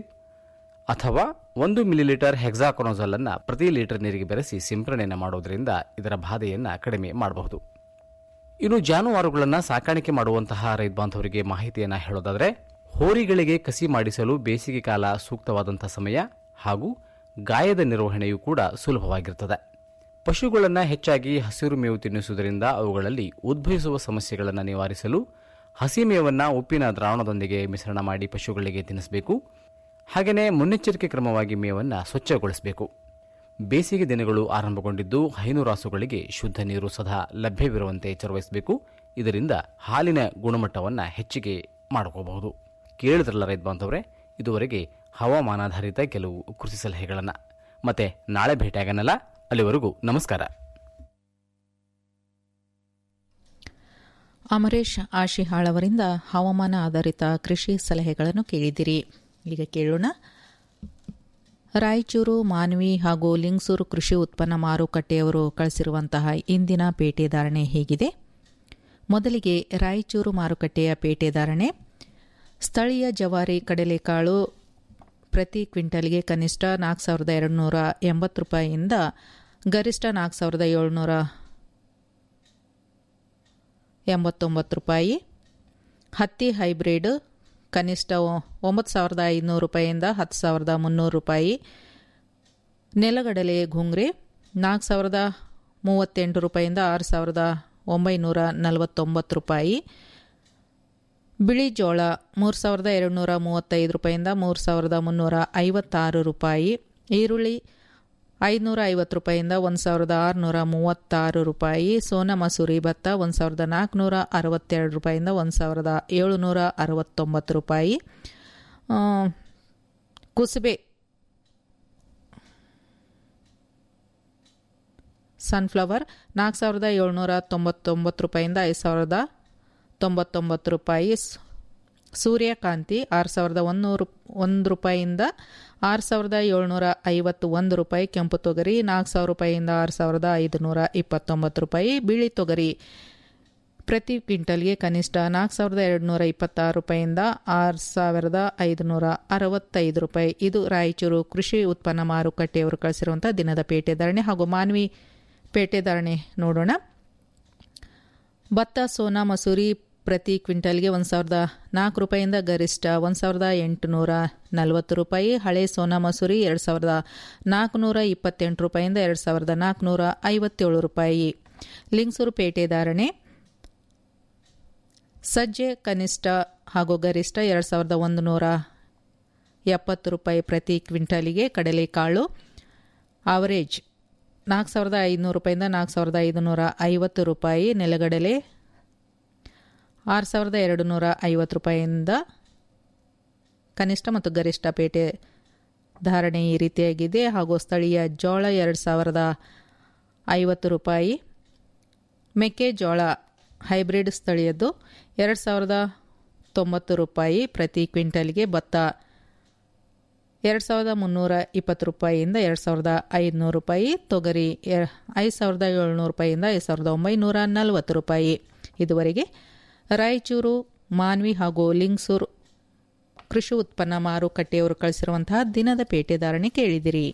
ಅಥವಾ ಒಂದು ಮಿಲಿಲೀಟರ್ ಹೆಕ್ಸಾಕೊನೋಜಲ್ ಅನ್ನ ಪ್ರತಿ ಲೀಟರ್ ನೀರಿಗೆ ಬೆರೆಸಿ ಸಿಂಪರಣೆಯನ್ನು ಮಾಡೋದ್ರಿಂದ ಇದರ ಬಾಧೆಯನ್ನು ಕಡಿಮೆ ಮಾಡಬಹುದು ಇನ್ನು ಜಾನುವಾರುಗಳನ್ನು ಸಾಕಾಣಿಕೆ ಮಾಡುವಂತಹ ರೈತ ಬಾಂಧವರಿಗೆ ಮಾಹಿತಿಯನ್ನು ಹೇಳೋದಾದರೆ ಹೋರಿಗಳಿಗೆ ಕಸಿ ಮಾಡಿಸಲು ಬೇಸಿಗೆ ಕಾಲ ಸೂಕ್ತವಾದಂತಹ ಸಮಯ ಹಾಗೂ ಗಾಯದ ನಿರ್ವಹಣೆಯೂ ಕೂಡ ಸುಲಭವಾಗಿರುತ್ತದೆ ಪಶುಗಳನ್ನು ಹೆಚ್ಚಾಗಿ ಹಸಿರು ಮೇವು ತಿನ್ನಿಸುವುದರಿಂದ ಅವುಗಳಲ್ಲಿ ಉದ್ಭವಿಸುವ ಸಮಸ್ಯೆಗಳನ್ನು ನಿವಾರಿಸಲು ಹಸಿ ಮೇವನ್ನು ಉಪ್ಪಿನ ದ್ರಾವಣದೊಂದಿಗೆ ಮಿಶ್ರಣ ಮಾಡಿ ಪಶುಗಳಿಗೆ ತಿನ್ನಿಸಬೇಕು ಹಾಗೆಯೇ ಮುನ್ನೆಚ್ಚರಿಕೆ ಕ್ರಮವಾಗಿ ಮೇವನ್ನು ಸ್ವಚ್ಛಗೊಳಿಸಬೇಕು ಬೇಸಿಗೆ ದಿನಗಳು ಆರಂಭಗೊಂಡಿದ್ದು ಹೈನುರಾಸುಗಳಿಗೆ ಶುದ್ಧ ನೀರು ಸದಾ ಲಭ್ಯವಿರುವಂತೆ ಎಚ್ಚರವಹಿಸಬೇಕು ಇದರಿಂದ ಹಾಲಿನ ಗುಣಮಟ್ಟವನ್ನು ಹೆಚ್ಚಿಗೆ ಮಾಡ್ಕೋಬಹುದು ಕೇಳಿದ್ರಲ್ಲ ರೈತ ಬಾಂಧವರೇ ಇದುವರೆಗೆ ಹವಾಮಾನಾಧಾರಿತ ಕೆಲವು ಕೃಷಿ ಸಲಹೆಗಳನ್ನು ಮತ್ತೆ ನಾಳೆ ಭೇಟಿಯಾಗನಲ್ಲ ಅಲ್ಲಿವರೆಗೂ ನಮಸ್ಕಾರ ಅಮರೇಶ್ ಆಶಿಹಾಳ್ ಅವರಿಂದ ಹವಾಮಾನ ಆಧಾರಿತ ಕೃಷಿ ಸಲಹೆಗಳನ್ನು ಕೇಳಿದಿರಿ ಈಗ ಕೇಳೋಣ ರಾಯಚೂರು ಮಾನ್ವಿ ಹಾಗೂ ಲಿಂಗಸೂರು ಕೃಷಿ ಉತ್ಪನ್ನ ಮಾರುಕಟ್ಟೆಯವರು ಕಳಿಸಿರುವಂತಹ ಇಂದಿನ ಪೇಟೆ ಧಾರಣೆ ಹೇಗಿದೆ ಮೊದಲಿಗೆ ರಾಯಚೂರು ಮಾರುಕಟ್ಟೆಯ ಪೇಟೆ ಧಾರಣೆ ಸ್ಥಳೀಯ ಜವಾರಿ ಕಡಲೆಕಾಳು ಪ್ರತಿ ಕ್ವಿಂಟಲ್ಗೆ ಕನಿಷ್ಠ ನಾಲ್ಕು ಸಾವಿರದ ಎರಡು ನೂರ ಎಂಬತ್ತು ರೂಪಾಯಿಯಿಂದ ಗರಿಷ್ಠ ನಾಲ್ಕು ಸಾವಿರದ ಏಳ್ನೂರ ಎಂಬತ್ತೊಂಬತ್ತು ರೂಪಾಯಿ ಹತ್ತಿ ಹೈಬ್ರಿಡ್ ಕನಿಷ್ಠ ಒಂಬತ್ತು ಸಾವಿರದ ಐದುನೂರು ರೂಪಾಯಿಯಿಂದ ಹತ್ತು ಸಾವಿರದ ಮುನ್ನೂರು ರೂಪಾಯಿ ನೆಲಗಡಲೆ ಘುಂಗ್ರೆ ನಾಲ್ಕು ಸಾವಿರದ ಮೂವತ್ತೆಂಟು ರೂಪಾಯಿಯಿಂದ ಆರು ಸಾವಿರದ ಒಂಬೈನೂರ ನಲವತ್ತೊಂಬತ್ತು ರೂಪಾಯಿ ಬಿಳಿ ಜೋಳ ಮೂರು ಸಾವಿರದ ಎರಡು ನೂರ ಮೂವತ್ತೈದು ರೂಪಾಯಿಯಿಂದ ಮೂರು ಸಾವಿರದ ಮುನ್ನೂರ ಐವತ್ತಾರು ರೂಪಾಯಿ ಈರುಳ್ಳಿ ಐದುನೂರ ಐವತ್ತು ರೂಪಾಯಿಯಿಂದ ಒಂದು ಸಾವಿರದ ಆರುನೂರ ಮೂವತ್ತಾರು ರೂಪಾಯಿ ಸೋನಾ ಮಸೂರಿ ಭತ್ತ ಒಂದು ಸಾವಿರದ ನಾಲ್ಕುನೂರ ಅರವತ್ತೆರಡು ರೂಪಾಯಿಯಿಂದ ಒಂದು ಸಾವಿರದ ಏಳುನೂರ ಅರವತ್ತೊಂಬತ್ತು ರೂಪಾಯಿ ಕುಸುಬೆ ಸನ್ಫ್ಲವರ್ ನಾಲ್ಕು ಸಾವಿರದ ಏಳ್ನೂರ ತೊಂಬತ್ತೊಂಬತ್ತು ರೂಪಾಯಿಯಿಂದ ಐದು ಸಾವಿರದ ತೊಂಬತ್ತೊಂಬತ್ತು ರೂಪಾಯಿ ಸೂರ್ಯಕಾಂತಿ ಆರು ಸಾವಿರದ ಒಂದೂರು ಒಂದು ರೂಪಾಯಿಯಿಂದ ಆರು ಸಾವಿರದ ಏಳ್ನೂರ ಐವತ್ತು ಒಂದು ರೂಪಾಯಿ ಕೆಂಪು ತೊಗರಿ ನಾಲ್ಕು ಸಾವಿರ ರೂಪಾಯಿಯಿಂದ ಆರು ಸಾವಿರದ ಐದುನೂರ ಇಪ್ಪತ್ತೊಂಬತ್ತು ರೂಪಾಯಿ ಬಿಳಿ ತೊಗರಿ ಪ್ರತಿ ಕ್ವಿಂಟಲ್ಗೆ ಕನಿಷ್ಠ ನಾಲ್ಕು ಸಾವಿರದ ಎರಡು ನೂರ ಇಪ್ಪತ್ತಾರು ರೂಪಾಯಿಯಿಂದ ಆರು ಸಾವಿರದ ಐದುನೂರ ಅರವತ್ತೈದು ರೂಪಾಯಿ ಇದು ರಾಯಚೂರು ಕೃಷಿ ಉತ್ಪನ್ನ ಮಾರುಕಟ್ಟೆಯವರು ಕಳಿಸಿರುವಂಥ ದಿನದ ಪೇಟೆ ಧಾರಣೆ ಹಾಗೂ ಮಾನ್ವಿ ಪೇಟೆ ಧಾರಣೆ ನೋಡೋಣ ಭತ್ತ ಸೋನಾ ಮಸೂರಿ ಪ್ರತಿ ಕ್ವಿಂಟಲ್ಗೆ ಒಂದು ಸಾವಿರದ ನಾಲ್ಕು ರೂಪಾಯಿಯಿಂದ ಗರಿಷ್ಠ ಒಂದು ಸಾವಿರದ ಎಂಟುನೂರ ನಲವತ್ತು ರೂಪಾಯಿ ಹಳೆ ಸೋನಾ ಮಸೂರಿ ಎರಡು ಸಾವಿರದ ನಾಲ್ಕುನೂರ ಇಪ್ಪತ್ತೆಂಟು ರೂಪಾಯಿಯಿಂದ ಎರಡು ಸಾವಿರದ ನಾಲ್ಕುನೂರ ಐವತ್ತೇಳು ರೂಪಾಯಿ ಲಿಂಗಸೂರು ಪೇಟೆ ಧಾರಣೆ ಸಜ್ಜೆ ಕನಿಷ್ಠ ಹಾಗೂ ಗರಿಷ್ಠ ಎರಡು ಸಾವಿರದ ಒಂದು ನೂರ ಎಪ್ಪತ್ತು ರೂಪಾಯಿ ಪ್ರತಿ ಕ್ವಿಂಟಲಿಗೆ ಕಡಲೆಕಾಳು ಆವರೇಜ್ ನಾಲ್ಕು ಸಾವಿರದ ಐದುನೂರು ರೂಪಾಯಿಂದ ನಾಲ್ಕು ಸಾವಿರದ ಐದುನೂರ ಐವತ್ತು ರೂಪಾಯಿ ನೆಲಗಡಲೆ ಆರು ಸಾವಿರದ ಎರಡು ನೂರ ಐವತ್ತು ರೂಪಾಯಿಯಿಂದ ಕನಿಷ್ಠ ಮತ್ತು ಗರಿಷ್ಠ ಪೇಟೆ ಧಾರಣೆ ಈ ರೀತಿಯಾಗಿದೆ ಹಾಗೂ ಸ್ಥಳೀಯ ಜೋಳ ಎರಡು ಸಾವಿರದ ಐವತ್ತು ರೂಪಾಯಿ ಮೆಕ್ಕೆಜೋಳ ಹೈಬ್ರಿಡ್ ಸ್ಥಳೀಯದ್ದು ಎರಡು ಸಾವಿರದ ತೊಂಬತ್ತು ರೂಪಾಯಿ ಪ್ರತಿ ಕ್ವಿಂಟಲ್ಗೆ ಭತ್ತ ಎರಡು ಸಾವಿರದ ಮುನ್ನೂರ ಇಪ್ಪತ್ತು ರೂಪಾಯಿಯಿಂದ ಎರಡು ಸಾವಿರದ ಐದುನೂರು ರೂಪಾಯಿ ತೊಗರಿ ಐದು ಸಾವಿರದ ಏಳ್ನೂರು ರೂಪಾಯಿಯಿಂದ ಐದು ಸಾವಿರದ ಒಂಬೈನೂರ ನಲವತ್ತು ರೂಪಾಯಿ ಇದುವರೆಗೆ ರಾಯಚೂರು ಮಾನ್ವಿ ಹಾಗೂ ಲಿಂಗಸೂರು ಕೃಷಿ ಉತ್ಪನ್ನ ಮಾರುಕಟ್ಟೆಯವರು ಕಳಿಸಿರುವಂತಹ ದಿನದ ಪೇಟೆ ಧಾರಣೆ ಕೇಳಿದಿರಿ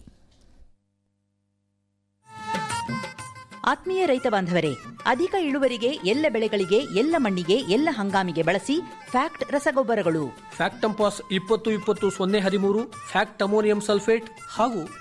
ಆತ್ಮೀಯ ರೈತ ಬಾಂಧವರೇ ಅಧಿಕ ಇಳುವರಿಗೆ ಎಲ್ಲ ಬೆಳೆಗಳಿಗೆ ಎಲ್ಲ ಮಣ್ಣಿಗೆ ಎಲ್ಲ ಹಂಗಾಮಿಗೆ ಬಳಸಿ ಫ್ಯಾಕ್ಟ್ ರಸಗೊಬ್ಬರಗಳು ಫ್ಯಾಕ್ಟಂಪಾಸ್ ಇಪ್ಪತ್ತು ಇಪ್ಪತ್ತು ಸೊನ್ನೆ ಹದಿಮೂರು ಫ್ಯಾಕ್ಟ್ ಅಮೋನಿಯಂ ಸಲ್ಫೇಟ್ ಹಾಗೂ